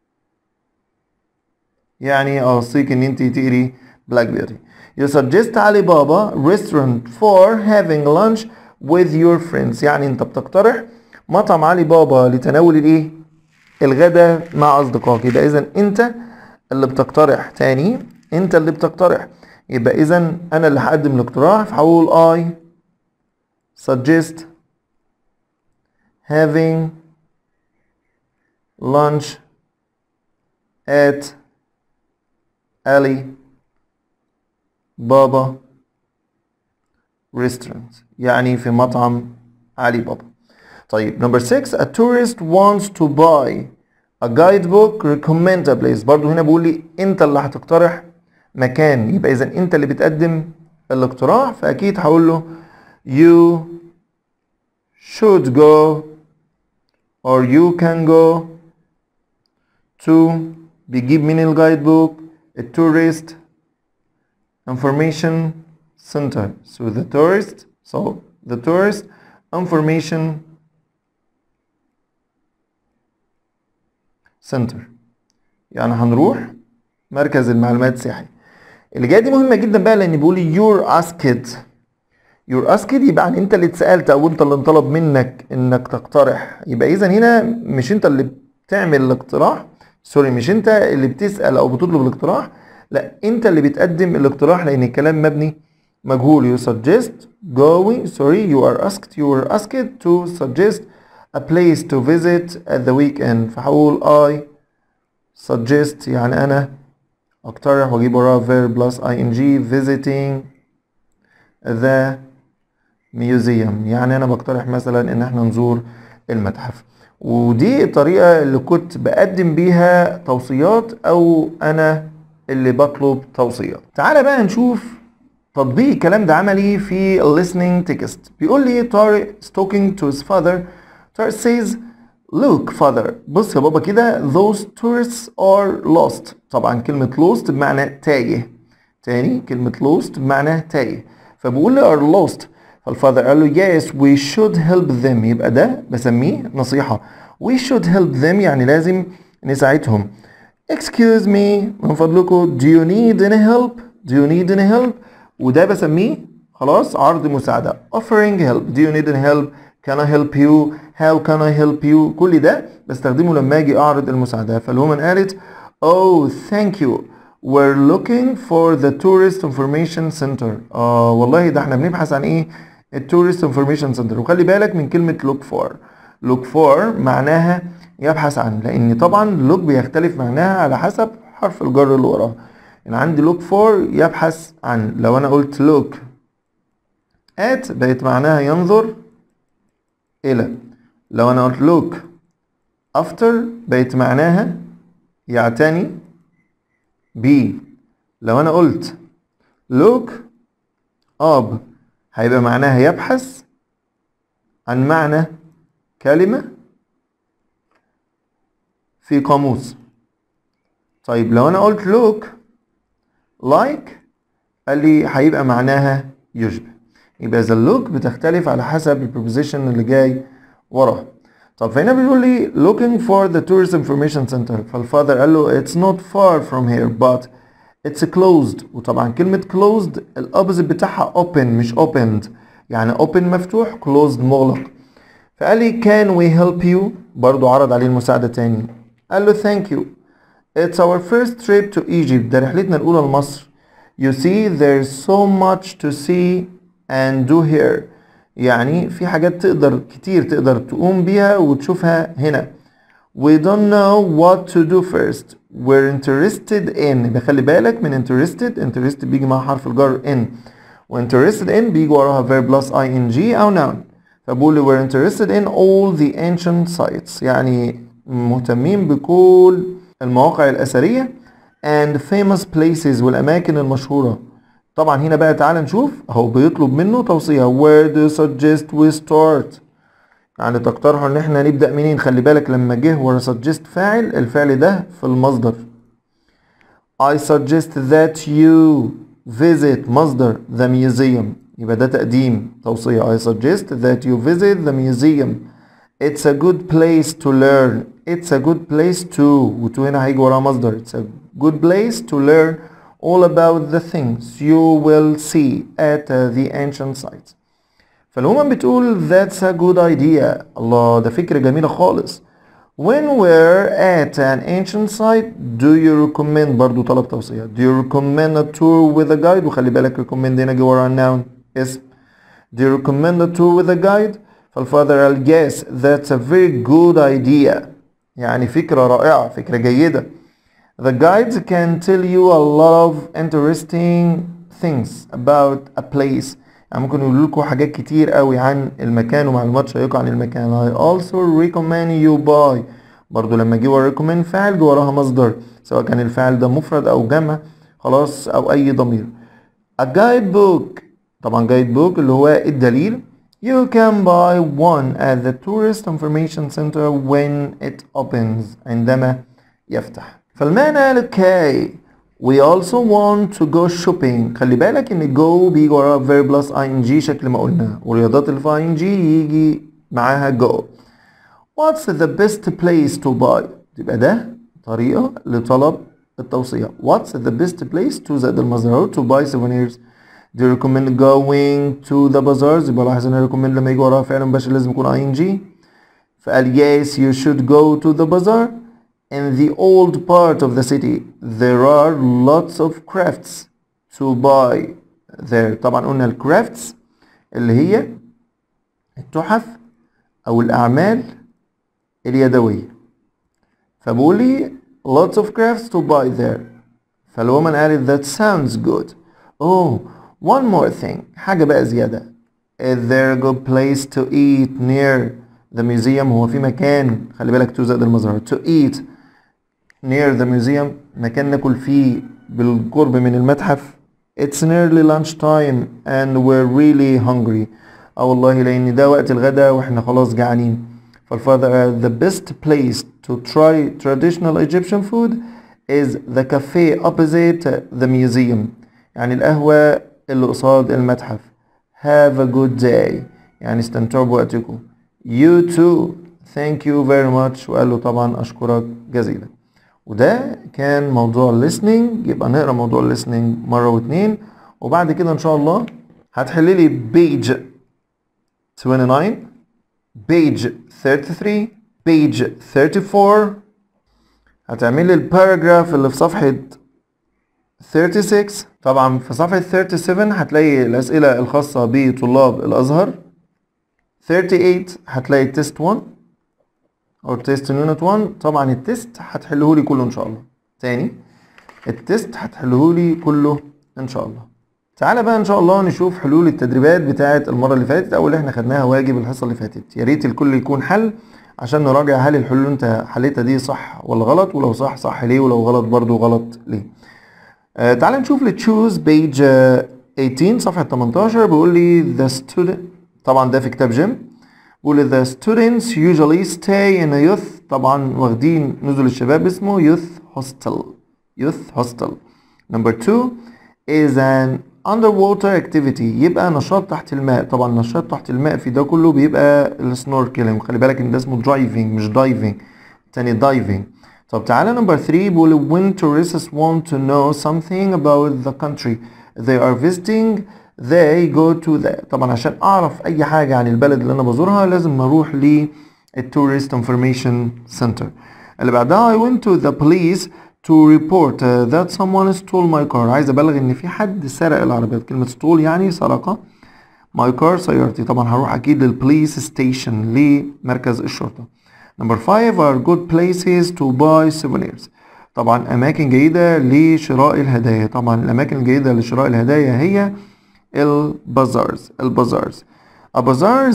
يعني أوصيك إن أنت تقري Black Beauty You suggest Alibaba restaurant for having lunch with your friends يعني أنت بتقترح مطعم علي بابا لتناول الإيه؟ الغداء مع أصدقائك يبقى إذا أنت اللي بتقترح تاني أنت اللي بتقترح يبقى إذا أنا اللي هقدم الاقتراح فهقول I suggest having lunch at Ali Baba restaurant يعني في مطعم علي بابا طيب number six a tourist wants to buy a guidebook recommend a place برضو هنا بيقول لي انت اللي هتقترح مكان يبقى اذا انت اللي بتقدم الاقتراح فاكيد هقول له you should go or you can go to بيجيب من الجايد بوك التورست information center so the tourist so the tourist information center يعني هنروح مركز المعلومات السياحي اللي جايه دي مهمه جدا بقى لان بيقول لي you're asked you're asked يبقى يعني انت اللي اتسالت او انت اللي انطلب منك انك تقترح يبقى اذا هنا مش انت اللي بتعمل الاقتراح سوري مش انت اللي بتسال او بتطلب الاقتراح لا انت اللي بتقدم الاقتراح لان الكلام مبني مجهول you suggest going sorry you are asked you are asked to suggest a place to visit at the weekend فهقول I suggest يعني انا اقترح واجيب وراها verb plus ing visiting the museum يعني انا بقترح مثلا ان احنا نزور المتحف ودي الطريقة اللي كنت بقدم بيها توصيات او انا اللي بطلب توصيات تعالى بقى نشوف تطبيق الكلام ده عملي في listening text بيقول لي طارق is talking to his father طارق says look father بص يا بابا كده those tourists are lost طبعا كلمة lost بمعنى تايه تاني كلمة lost بمعنى تايه فبقول لي are lost فالفاذر قال له yes we should help them يبقى ده بسميه نصيحة we should help them يعني لازم نساعدهم excuse me من فضلكم do you need any help do you need any help وده بسميه خلاص عرض مساعدة offering help do you need any help can I help you how can I help you كل ده بستخدمه لما اجي اعرض المساعدة فالومن قالت oh thank you we're looking for the tourist information center اه والله ده احنا بنبحث عن ايه التورست انفورميشن سنتر وخلي بالك من كلمة look for look for معناها يبحث عن لان طبعا look بيختلف معناها على حسب حرف الجر اللي وراه يعني عندي look for يبحث عن لو انا قلت look at بقت معناها ينظر الى لو انا قلت look after بقت معناها يعتني بيه لو انا قلت look up هيبقى معناها يبحث عن معنى كلمة في قاموس طيب لو انا قلت look like قال لي هيبقى معناها يشبه يبقى the look بتختلف على حسب البروبوزيشن اللي جاي وراه طب فهنا بيقول لي looking for the tourist information center فالفاذر قال له it's not far from here but it's closed وطبعا كلمة closed الأوبزيت بتاعها open مش opened يعني open مفتوح closed مغلق فقال لي can we help you برضو عرض عليه المساعدة تاني قال له thank you it's our first trip to Egypt ده رحلتنا الأولى لمصر you see there's so much to see and do here يعني في حاجات تقدر كتير تقدر تقوم بيها وتشوفها هنا we don't know what to do first we're interested in بخلي بالك من interested interested بيجي مع حرف الجر in و interested in بيجي وراها verb plus ing أو noun فبقول لي we're interested in all the ancient sites يعني مهتمين بكل المواقع الأثرية and famous places والأماكن المشهورة طبعا هنا بقى تعالى نشوف اهو بيطلب منه توصية where do you suggest we start يعني تقترحوا ان احنا نبدأ منين خلي بالك لما جه ورا suggest فاعل الفعل ده في المصدر I suggest that you visit مصدر the museum يبقى ده تقديم توصية I suggest that you visit the museum It's a good place to learn It's a good place to وتو هنا هيجي وراها مصدر It's a good place to learn all about the things you will see at uh, the ancient sites فالwoman بتقول that's a good idea الله ده فكرة جميلة خالص When we're at an ancient site do you recommend برضو طلب توصية do you recommend a tour with a guide وخلي بالك recommend هنا جه ورا noun اسم do you recommend a tour with a guide فالfather قال yes that's a very good idea يعني فكرة رائعة فكرة جيدة The guides can tell you a lot of interesting things about a place يعني ممكن يقولوا لكم حاجات كتير قوي عن المكان ومعلومات شيقة عن المكان I also recommend you buy برضو لما جه ورا recommend فاعل جه وراها مصدر سواء كان الفاعل ده مفرد أو جمع خلاص أو أي ضمير A guidebook طبعا guidebook اللي هو الدليل You can buy one at the tourist information center when it opens عندما يفتح فالمعنى قال okay we also want to go shopping خلي بالك ان go بيجي وراها verb plus ing شكل ما قلنا والرياضات اللي فيها ing يجي معاها go what's the best place to buy يبقى ده طريقة لطلب التوصية what's the best place to زائد المصدر to buy souvenirs do you recommend going to the bazaars يبقى لاحظ ان انا recommend لما يجي وراها فعل مباشر لازم يكون ing فقال yes you should go to the bazaar in the old part of the city there are lots of crafts to buy there طبعا قلنا الكرافتس اللي هي التحف او الاعمال اليدوية فبقول لي lots of crafts to buy there فالwoman قالت that sounds good oh one more thing حاجة بقى زيادة is there a good place to eat near the museum هو في مكان خلي بالك to زائد المظهر to eat near the museum مكان ناكل فيه بالقرب من المتحف It's nearly lunch time and we're really hungry اه والله لأن ده وقت الغداء واحنا خلاص جعانين فالfather uh, the best place to try traditional Egyptian food is the cafe opposite the museum يعني القهوة اللي قصاد المتحف have a good day يعني استمتعوا بوقتكم you too thank you very much وقال له طبعا أشكرك جزيلا وده كان موضوع listening يبقى نقرا موضوع listening مرة واتنين وبعد كده ان شاء الله هتحل لي page 29 page 33 page 34 هتعمل لي الباراجراف اللي في صفحة 36 طبعا في صفحة 37 هتلاقي الأسئلة الخاصة بطلاب الأزهر 38 هتلاقي تيست 1 او التيست يونت 1 طبعا التيست هتحله لي كله ان شاء الله تاني التيست هتحله لي كله ان شاء الله تعالى بقى ان شاء الله نشوف حلول التدريبات بتاعه المره اللي فاتت او اللي احنا خدناها واجب الحصه اللي فاتت يا ريت الكل يكون حل عشان نراجع هل الحلول اللي انت حليتها دي صح ولا غلط ولو صح صح ليه ولو غلط برضو غلط ليه آه تعالى نشوف لتشوز بيج 18 صفحه 18 بيقول لي the student طبعا ده في كتاب جيم بيقول the students usually stay in a youth طبعا واخدين نزل الشباب اسمه youth hostel youth hostel number two is an underwater activity يبقى نشاط تحت الماء طبعا نشاط تحت الماء في ده كله بيبقى السنوركلينج خلي بالك ان ده اسمه درايفنج مش دايفنج تاني دايفنج طب تعالى نمبر 3 بيقول when tourists want to know something about the country they are visiting they go to the طبعا عشان اعرف اي حاجة عن البلد اللي انا بزورها لازم اروح للتورست انفورميشن سنتر اللي بعدها I went to the police to report uh, that someone stole my car عايز ابلغ ان في حد سرق العربية كلمة stole يعني سرقة my car سيارتي طبعا هروح اكيد للبوليس ستيشن لمركز الشرطة number 5 are good places to buy souvenirs طبعا اماكن جيدة لشراء الهدايا طبعا الاماكن الجيدة لشراء الهدايا هي البازارز البازارز A bazaars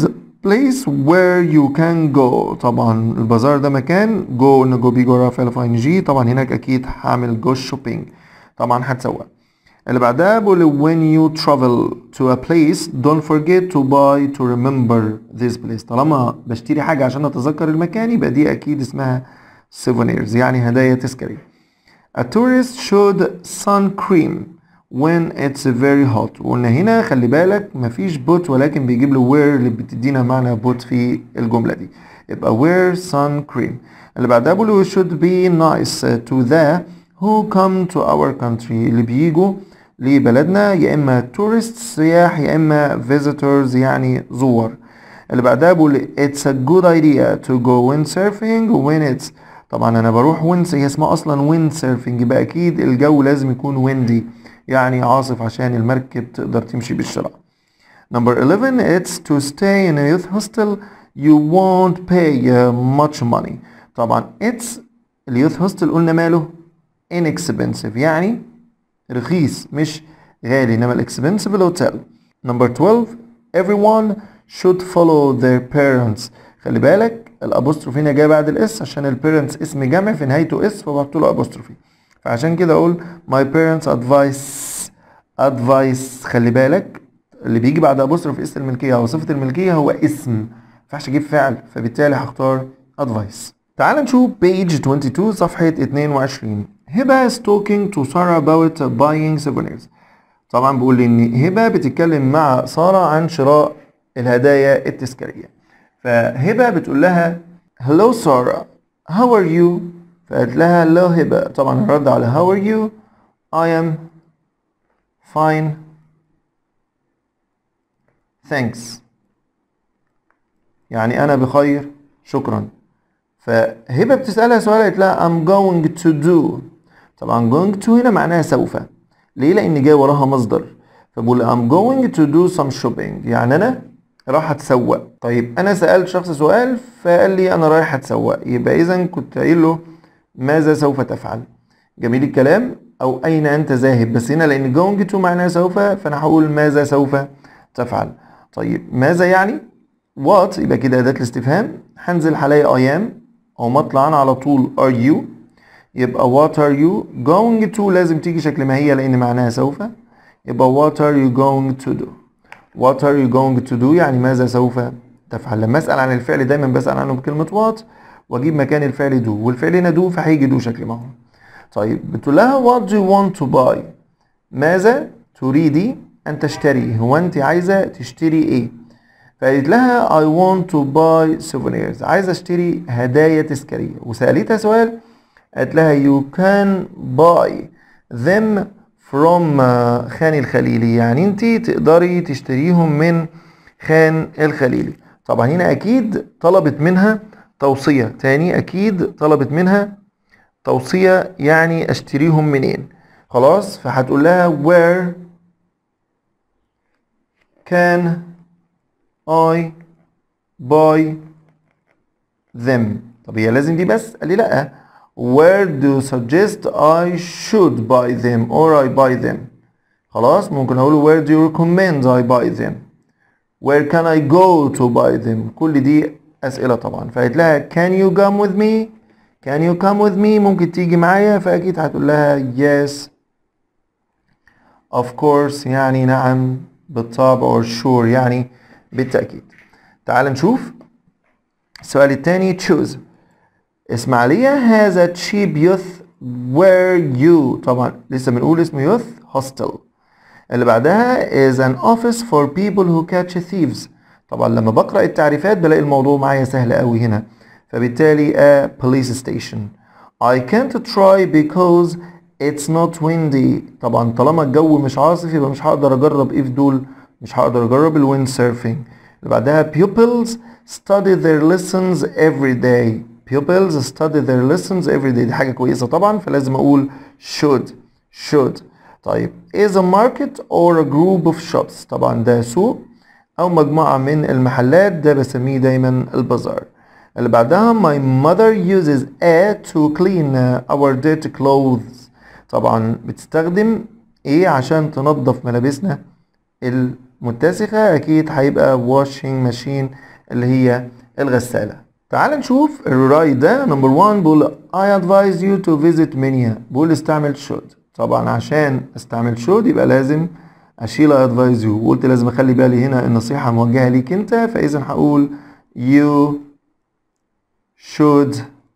place where you can go طبعا البازار ده مكان go ان جو بيجي وراها فعل في جي طبعا هناك اكيد هعمل go shopping طبعا هتسوق اللي بعدها بقول when you travel to a place don't forget to buy to remember this place طالما بشتري حاجة عشان اتذكر المكان يبقى دي اكيد اسمها souvenirs يعني هدايا تذكارية A tourist should sun cream when it's very hot وقلنا هنا خلي بالك مفيش بوت ولكن بيجيب له where اللي بتدينا معنى بوت في الجملة دي يبقى wear sun cream اللي بعدها بيقولوا should be nice to the who come to our country اللي بيجوا لبلدنا يا اما tourists سياح يا اما visitors يعني زوار اللي بعدها بقول it's a good idea to go windsurfing when it's طبعا انا بروح وينس هي اسمها اصلا wind surfing يبقى اكيد الجو لازم يكون windy يعني عاصف عشان المركب تقدر تمشي بالسرعة Number 11 it's to stay in a youth hostel you won't pay uh, much money طبعا it's اليوث هوستل قلنا ماله inexpensive يعني رخيص مش غالي انما الاكسبنسيف الهوتيل Number 12 everyone should follow their parents خلي بالك الابوستروفي هنا جاي بعد الاس عشان البيرنتس اسم جمع في نهايته اس فبحط له ابوستروفي فعشان كده اقول my parents advice advice خلي بالك اللي بيجي بعد ابوستروفي اس الملكيه او صفه الملكيه هو اسم ما ينفعش اجيب فعل فبالتالي هختار advice تعال نشوف page 22 صفحه 22 هبه is talking to Sarah about buying souvenirs طبعا بيقول لي ان هبه بتتكلم مع ساره عن شراء الهدايا التذكاريه فهبه بتقول لها hello ساره how are you فقالت لها hello هبه طبعا الرد على how are you I am fine thanks يعني انا بخير شكرا فهبه بتسالها سؤال قالت لها I'm going to do طبعا going to هنا معناها سوف ليه لان جاي وراها مصدر فبقول I'm going to do some shopping يعني انا راح اتسوق طيب انا سالت شخص سؤال فقال لي انا رايح اتسوق يبقى اذا كنت قايل له ماذا سوف تفعل جميل الكلام او اين انت ذاهب بس هنا لان going to معناها سوف فانا هقول ماذا سوف تفعل طيب ماذا يعني what يبقى كده اداه الاستفهام هنزل هلاقي I am او مطلع انا على طول are you يبقى what are you going to لازم تيجي شكل ما هي لان معناها سوف يبقى what are you going to do what are you going to do يعني ماذا سوف تفعل لما اسال عن الفعل دايما بسال عنه بكلمه what واجيب مكان الفعل do والفعل هنا do فهيجي do شكل ما هو طيب بتقول لها what do you want to buy ماذا تريدي ان تشتري هو انت عايزه تشتري ايه فقالت لها I want to buy souvenirs عايزه اشتري هدايا تذكاريه وسالتها سؤال قالت لها you can buy them from uh, خان الخليلي يعني انت تقدري تشتريهم من خان الخليلي طبعا هنا اكيد طلبت منها توصية تاني اكيد طلبت منها توصية يعني اشتريهم منين خلاص فهتقول لها where can I buy them طب هي لازم دي بس قال لي لا where do you suggest I should buy them or I buy them خلاص ممكن اقول where do you recommend I buy them where can I go to buy them كل دي اسئله طبعا فقالت لها can you come with me can you come with me ممكن تيجي معايا فاكيد هتقول لها yes of course يعني نعم بالطبع or sure يعني بالتأكيد تعال نشوف السؤال الثاني choose اسماعيلية has a cheap youth where you طبعا لسه بنقول اسمه youth hostel اللي بعدها is an office for people who catch thieves طبعا لما بقرأ التعريفات بلاقي الموضوع معايا سهل قوي هنا فبالتالي a police station I can't try because it's not windy طبعا طالما الجو مش عاصف يبقى مش هقدر اجرب ايه في دول مش هقدر اجرب الويند سيرفينج اللي بعدها pupils study their lessons every day pupils study their lessons every day دي حاجة كويسة طبعا فلازم اقول should should طيب is a market or a group of shops طبعا ده سوق او مجموعة من المحلات ده بسميه دايما البازار اللي بعدها my mother uses a to clean our dirty clothes طبعا بتستخدم ايه عشان تنظف ملابسنا المتسخة اكيد هيبقى washing machine اللي هي الغسالة تعال نشوف الرايت ده نمبر 1 بيقول I advise you to visit Minya بيقول استعمل should طبعا عشان استعمل should يبقى لازم اشيل I advise you وقلت لازم اخلي بالي هنا النصيحة موجهة ليك انت فاذا هقول you should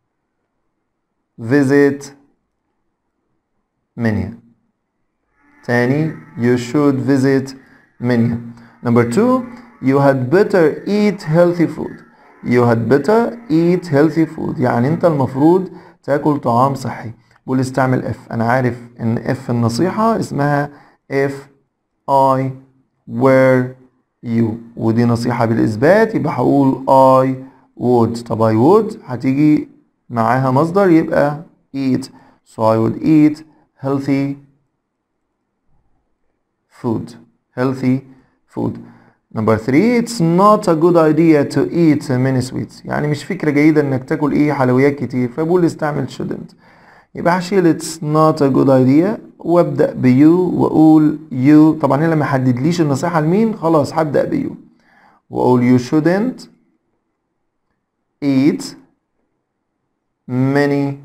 visit Minya تاني you should visit Minya number two you had better eat healthy food you had better eat healthy food يعني انت المفروض تاكل طعام صحي بقول استعمل اف انا عارف ان اف النصيحة اسمها if I were you ودي نصيحة بالاثبات يبقى هقول I would طب I would هتيجي معاها مصدر يبقى eat so I would eat healthy food healthy food number three it's not a good idea to eat many sweets يعني مش فكرة جيدة انك تاكل ايه حلويات كتير فبقول استعمل shouldn't يبقى هشيل it's not a good idea وابدأ ب you واقول you طبعا هنا ما حددليش النصيحة لمين خلاص هبدأ ب you واقول you shouldn't eat many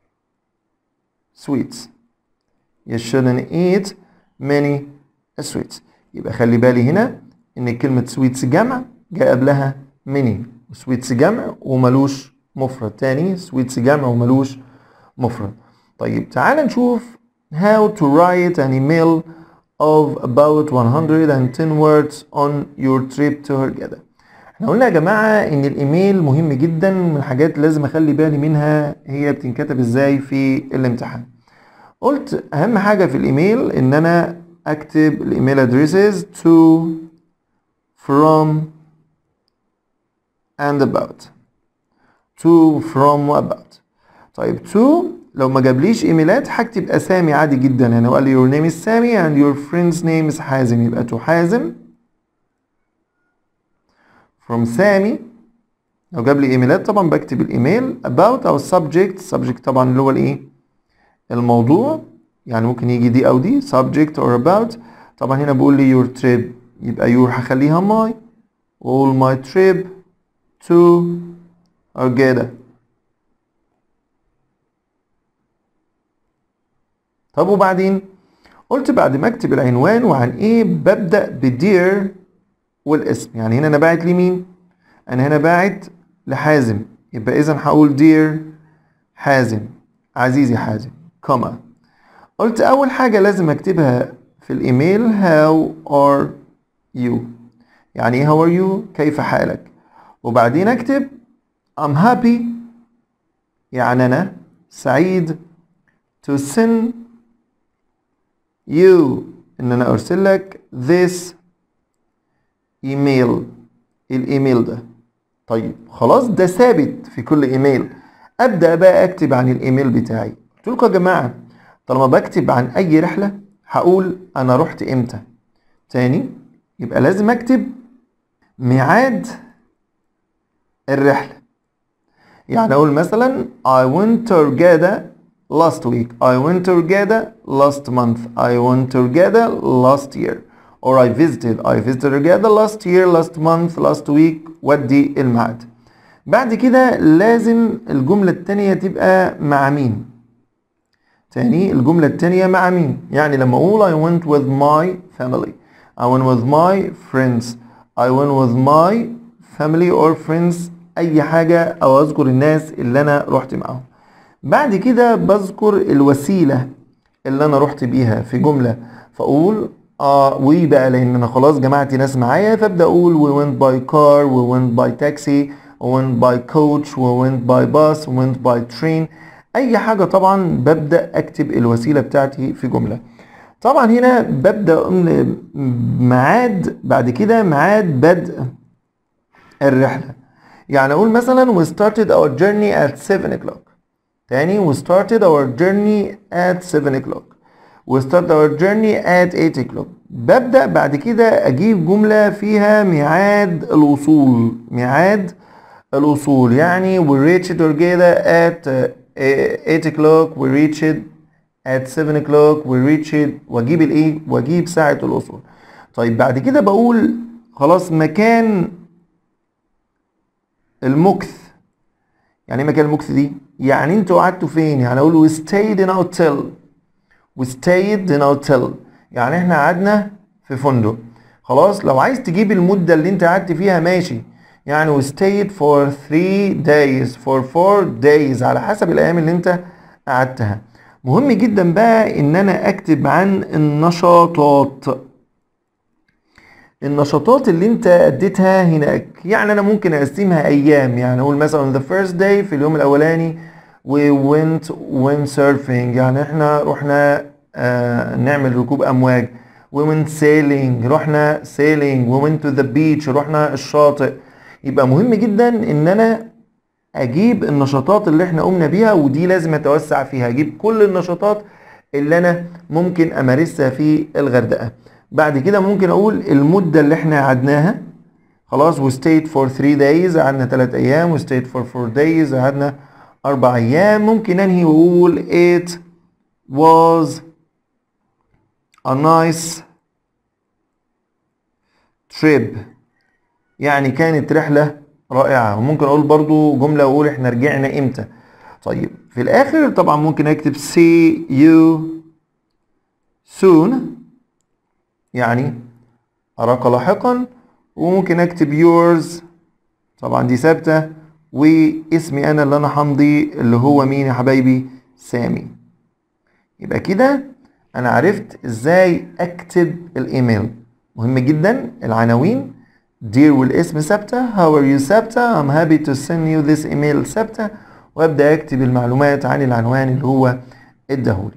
sweets you shouldn't eat many sweets يبقى خلي بالي هنا ان كلمة sweets جمع جاء قبلها many sweets جمع وملوش مفرد تاني sweets جمع وملوش مفرد طيب تعال نشوف how to write an email of about 110 words on your trip to Hurghada احنا قلنا يا جماعة ان الايميل مهم جدا من الحاجات اللي لازم اخلي بالي منها هي بتنكتب ازاي في الامتحان قلت اهم حاجة في الايميل ان انا اكتب الايميل ادريسز to from and about to from واباوت طيب to لو ما جابليش ايميلات هكتب اسامي عادي جدا يعني لو قال لي your name is سامي and your friend's name is حازم يبقى to حازم from سامي لو جاب لي ايميلات طبعا بكتب الايميل about او subject subject طبعا اللي هو الايه الموضوع يعني ممكن يجي دي او دي subject or about طبعا هنا بقول لي your trip يبقى your هخليها my واقول my trip to Argeda طب وبعدين قلت بعد ما اكتب العنوان وعن ايه ببدأ بدير والاسم يعني هنا انا باعت لمين انا هنا باعت لحازم يبقى اذا هقول دير حازم عزيزي حازم كوما قلت اول حاجة لازم اكتبها في الايميل how are you يعني ايه how are you كيف حالك وبعدين اكتب I'm happy يعني انا سعيد to send you ان انا ارسل لك this ايميل الايميل ده طيب خلاص ده ثابت في كل ايميل ابدا بقى اكتب عن الايميل بتاعي قلت لكم يا جماعه طالما بكتب عن اي رحله هقول انا رحت امتى تاني يبقى لازم اكتب ميعاد الرحله يعني اقول مثلا I went to Hurghada last week I went to Hurghada last month I went to Hurghada last year or I visited I visited Hurghada last year last month last week ودي الميعاد بعد كده لازم الجملة التانية تبقى مع مين تاني الجملة التانية مع مين يعني لما اقول I went with my family I went with my friends I went with my family or friends اي حاجة او اذكر الناس اللي انا رحت معاهم بعد كده بذكر الوسيلة اللي انا رحت بيها في جملة فاقول اه وي بقى لان انا خلاص جمعت ناس معايا فابدا اقول we went by car we went by taxi we went by coach we went by bus we went by train اي حاجة طبعا ببدا اكتب الوسيلة بتاعتي في جملة طبعا هنا ببدا ميعاد بعد كده ميعاد بدء الرحلة يعني اقول مثلا we started our journey at 7 o'clock تاني we started our journey at 7 o'clock we started our journey at 8 o'clock ببدأ بعد كده أجيب جملة فيها ميعاد الوصول ميعاد الوصول يعني we reached Hurghada at uh, 8 o'clock we reached at 7 o'clock we reached واجيب الايه واجيب ساعة الوصول طيب بعد كده بقول خلاص مكان المكث يعني ايه مكان المكث دي يعني انتوا قعدتوا فين يعني اقول we stayed in a hotel we stayed in a hotel يعني احنا قعدنا في فندق خلاص لو عايز تجيب المدة اللي انت قعدت فيها ماشي يعني we stayed for three days for four days على حسب الايام اللي انت قعدتها مهم جدا بقى ان انا اكتب عن النشاطات النشاطات اللي انت اديتها هناك يعني انا ممكن اقسمها ايام يعني اقول مثلا the first day في اليوم الاولاني we went windsurfing يعني احنا رحنا آه نعمل ركوب امواج we went sailing رحنا sailing we went to the beach رحنا الشاطئ يبقى مهم جدا ان انا اجيب النشاطات اللي احنا قمنا بيها ودي لازم اتوسع فيها اجيب كل النشاطات اللي انا ممكن امارسها في الغردقه بعد كده ممكن اقول المده اللي احنا قعدناها خلاص we stayed for 3 days قعدنا 3 ايام we stayed for 4 days قعدنا 4 ايام ممكن انهي واقول it was a nice trip يعني كانت رحلة رائعة وممكن اقول برضو جملة واقول احنا رجعنا امتى طيب في الاخر طبعا ممكن اكتب see you soon يعني اراك لاحقا وممكن اكتب yours طبعا دي ثابتة واسمي انا اللي انا همضي اللي هو مين يا حبايبي سامي يبقى كده انا عرفت ازاي اكتب الايميل مهم جدا العناوين دير والاسم ثابتة how are you ثابتة I'm happy to send you this email ثابتة وابدا اكتب المعلومات عن العنوان اللي هو اداهولي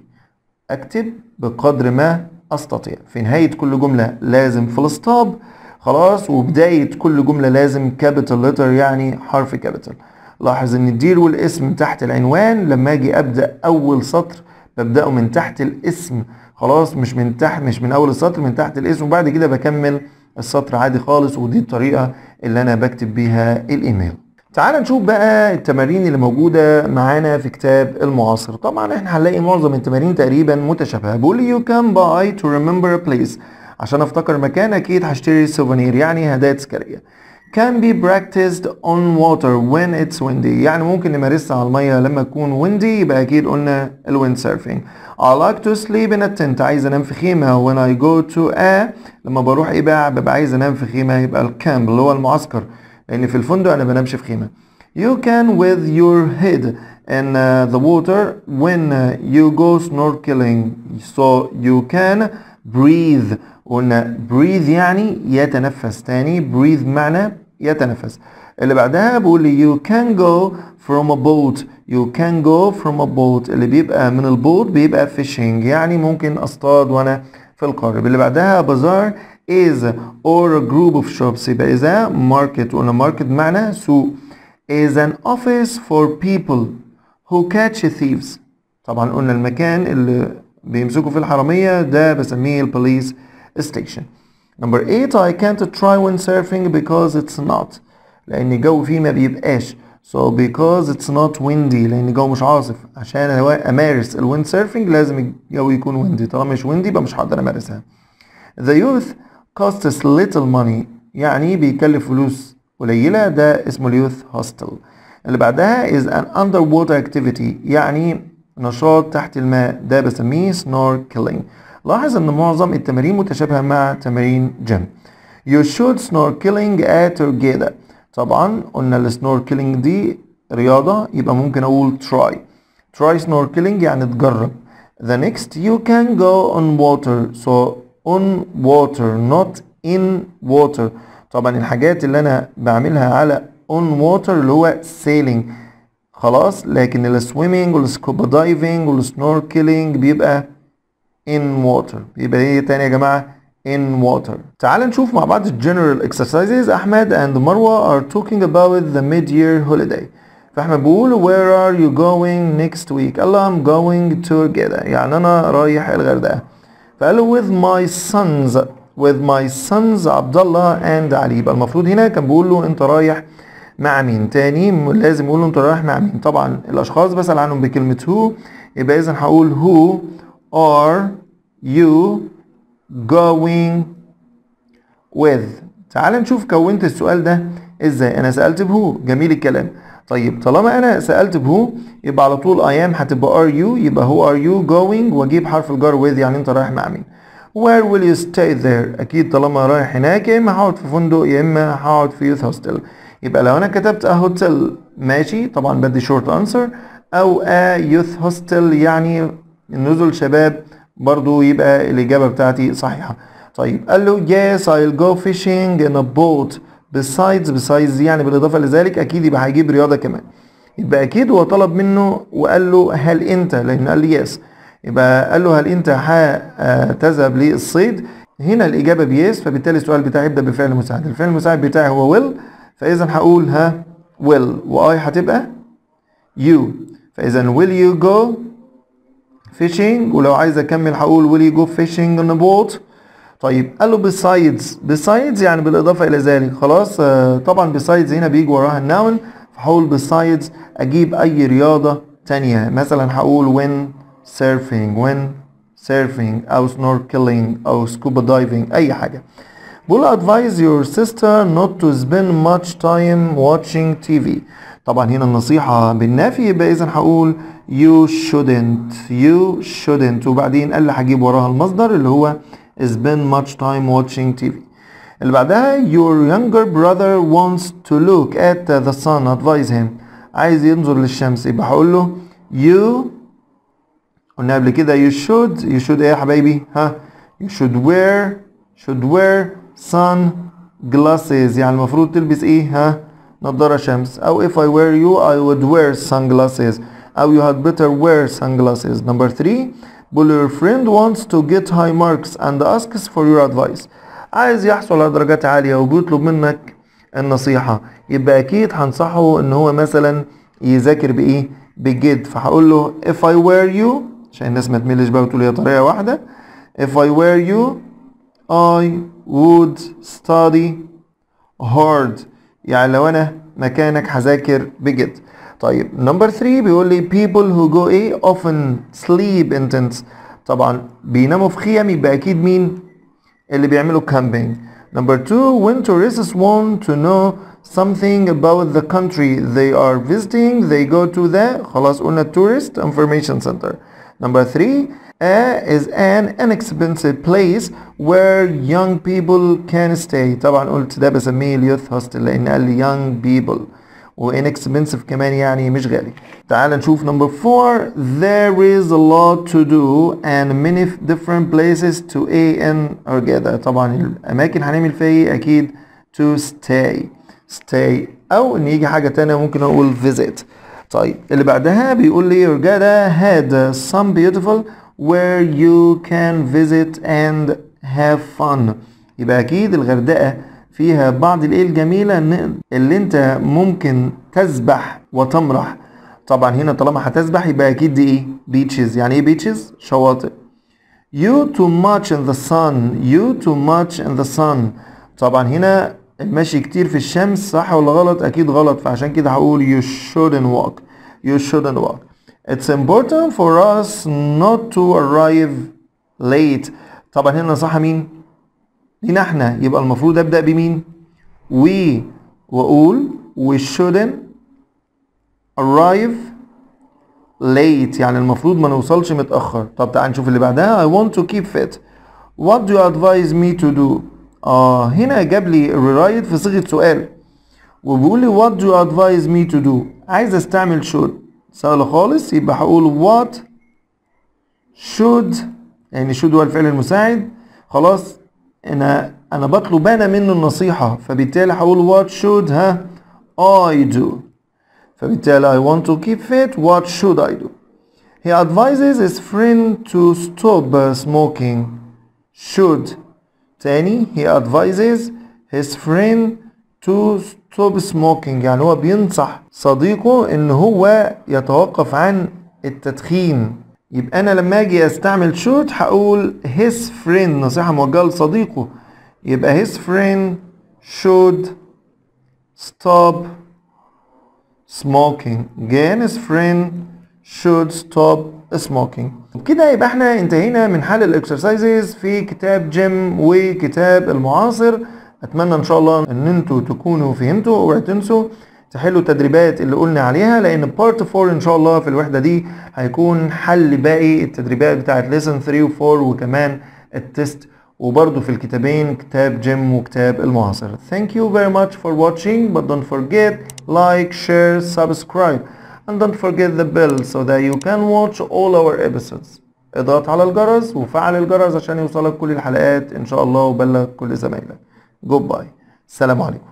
اكتب بقدر ما استطيع في نهاية كل جملة لازم فول ستوب خلاص وبداية كل جملة لازم كابيتال لتر يعني حرف كابيتال لاحظ ان الدير والاسم تحت العنوان لما اجي ابدا اول سطر ببداه من تحت الاسم خلاص مش من تحت مش من اول السطر من تحت الاسم وبعد كده بكمل السطر عادي خالص ودي الطريقه اللي انا بكتب بيها الايميل تعال نشوف بقى التمارين اللي موجودة معانا في كتاب المعاصر طبعا احنا هنلاقي معظم التمارين تقريبا متشابهة بيقول لي you can buy to remember a place عشان افتكر مكان اكيد هشتري سوفونير يعني هدايا تذكارية can be practiced on water when it's windy يعني ممكن نمارسها على المية لما تكون windy يبقى اكيد قلنا الويند سيرفينج I like to sleep in a tent عايز انام في خيمة when I go to a لما بروح ايه بقى ببقى عايز انام في خيمة يبقى الكامب اللي هو المعسكر لان في الفندق انا بنامش في خيمة You can with your head in uh, the water when uh, you go snorkeling so you can breathe قلنا breathe يعني يتنفس تاني breathe معنى يتنفس اللي بعدها بقول لي you can go from a boat you can go from a boat اللي بيبقى من البوت بيبقى fishing يعني ممكن اصطاد وانا في القارب اللي بعدها bazaar is or a group of shops يبقى إذا market قلنا market معنى سوق is an office for people who catch thieves طبعا قلنا المكان اللي بيمسكوا في الحرامية ده بسميه البوليس ستيشن نمبر 8 I can't try windsurfing because it's not لأن الجو فيه ما بيبقاش so because it's not windy لأن الجو مش عاصف عشان أمارس الويند سيرفنج لازم الجو يكون windy طالما مش windy يبقى مش هقدر أمارسها The youth costs little money يعني بيكلف فلوس قليلة ده اسمه اليوث هوستل اللي بعدها is an underwater activity يعني نشاط تحت الماء ده بسميه snorkeling لاحظ ان معظم التمارين متشابهة مع تمارين جيم You should snorkeling at Turgeda طبعا قلنا السنوركلينج دي رياضة يبقى ممكن اقول try try snorkeling يعني تجرب The next you can go on water so on water not in water طبعا الحاجات اللي انا بعملها على on water اللي هو sailing خلاص لكن السويمنج والسكوبا دايفنج والسنوركلينج بيبقى in water يبقى ايه تاني يا جماعه in water تعال نشوف مع بعض general exercises احمد and مروه are talking about the mid-year holiday فاحمد بيقول where are you going next week قال له I'm going to Jeddah يعني انا رايح الغردقه فقال له with my sons with my sons عبد الله and علي يبقى المفروض هنا كان بيقول له انت رايح مع مين تاني لازم يقول له انت رايح مع مين طبعا الاشخاص بسأل عنهم بكلمة who يبقى اذا هقول who are you going with تعال نشوف كونت السؤال ده ازاي انا سألت بهو جميل الكلام طيب طالما انا سألت بهو يبقى على طول I am هتبقى are you يبقى who are you going واجيب حرف الجر with يعني انت رايح مع مين Where will you stay there اكيد طالما رايح هناك يا اما هقعد في فندق يا اما هقعد في youth hostel يبقى لو انا كتبت a hotel ماشي طبعا بدي short answer او a youth hostel يعني نزل شباب برضو يبقى الإجابة بتاعتي صحيحة طيب قال له yes I'll go fishing in a boat besides besides يعني بالإضافة لذلك أكيد يبقى هيجيب رياضة كمان يبقى أكيد هو طلب منه وقال له هل أنت لأن قال لي yes يبقى قال له هل أنت هتذهب للصيد هنا الإجابة بيس فبالتالي السؤال بتاعي يبدأ بفعل مساعد الفعل المساعد بتاعي هو will فإذا هقول ها will وآي هتبقى you فإذا will you go fishing ولو عايز اكمل هقول will you go fishing on a boat طيب قال له besides besides يعني بالاضافه الى ذلك خلاص آه طبعا besides هنا بيجي وراها النون فهقول besides اجيب اي رياضه تانية مثلا هقول when surfing when surfing او snorkeling او scuba diving اي حاجه بقول advise your sister not to spend much time watching TV طبعا هنا النصيحة بالنافي يبقى إذا هقول you shouldn't you shouldn't وبعدين قال لي هجيب وراها المصدر اللي هو spend much time watching TV اللي بعدها your younger brother wants to look at the sun advise him عايز ينظر للشمس يبقى هقول له you قلنا قبل كده you should you should ايه يا حبايبي ها you should wear should wear sun glasses يعني المفروض تلبس ايه ها نظارة شمس أو if I were you I would wear sunglasses أو you had better wear sunglasses number three بقول your friend wants to get high marks and asks for your advice عايز يحصل على درجات عالية وبيطلب منك النصيحة يبقى أكيد هنصحه إن هو مثلا يذاكر بإيه بجد فهقول له if I were you عشان الناس ما تملش بقى وتقول هي طريقة واحدة if I were you I would study hard يعني لو انا مكانك هذاكر بجد طيب نمبر 3 بيقول لي people who go ايه often sleep in tents طبعا بيناموا في خيم يبقى اكيد مين اللي بيعملوا camping number 2 when tourists want to know something about the country they are visiting they go to the خلاص قلنا tourist information center number 3 A is an inexpensive place where young people can stay طبعا قلت ده بسميه اليوث هوستل لان قال لي young people و inexpensive كمان يعني مش غالي تعال نشوف number four there is a lot to do and many different places to A in together طبعا الاماكن هنعمل فيها ايه اكيد to stay stay او ان يجي حاجة تانية ممكن اقول visit طيب اللي بعدها بيقول لي Hurghada had some beautiful where you can visit and have fun يبقى اكيد الغردقة فيها بعض الايه الجميلة اللي انت ممكن تسبح وتمرح طبعا هنا طالما هتسبح يبقى اكيد دي ايه beaches يعني ايه beaches شواطئ you too much in the sun you too much in the sun طبعا هنا المشي كتير في الشمس صح ولا غلط اكيد غلط فعشان كده هقول you shouldn't walk you shouldn't walk It's important for us not to arrive late طبعا هنا صح مين؟ لينا احنا يبقى المفروض ابدأ بمين؟ we واقول we shouldn't arrive late يعني المفروض ما نوصلش متأخر طب تعال نشوف اللي بعدها I want to keep fit what do you advise me to do اه هنا جاب لي rewrite في صيغة سؤال وبيقول لي what do you advise me to do عايز استعمل should سهل خالص يبقى هقول what should يعني should هو الفعل المساعد خلاص انا انا بطلب انا منه النصيحة فبالتالي هقول what should ها I do فبالتالي I want to keep fit what should I do he advises his friend to stop smoking should تاني he advises his friend to stop smoking يعني هو بينصح صديقه ان هو يتوقف عن التدخين يبقى انا لما اجي استعمل should هقول his friend نصيحة موجهة لصديقه يبقى his friend should stop smoking again his friend should stop smoking كده يبقى احنا انتهينا من حل الاكسرسايزز في كتاب جيم وكتاب المعاصر اتمنى ان شاء الله ان انتوا تكونوا فهمتوا اوعوا تنسوا تحلوا التدريبات اللي قلنا عليها لان بارت 4 ان شاء الله في الوحده دي هيكون حل باقي التدريبات بتاعت ليسن 3 و4 وكمان التست وبرضه في الكتابين كتاب جيم وكتاب المعاصر thank you very much for watching but don't forget like share subscribe and don't forget the bell so that you can watch all our episodes اضغط على الجرس وفعل الجرس عشان يوصلك كل الحلقات ان شاء الله وبلغ كل زمايلك جود باي السلام عليكم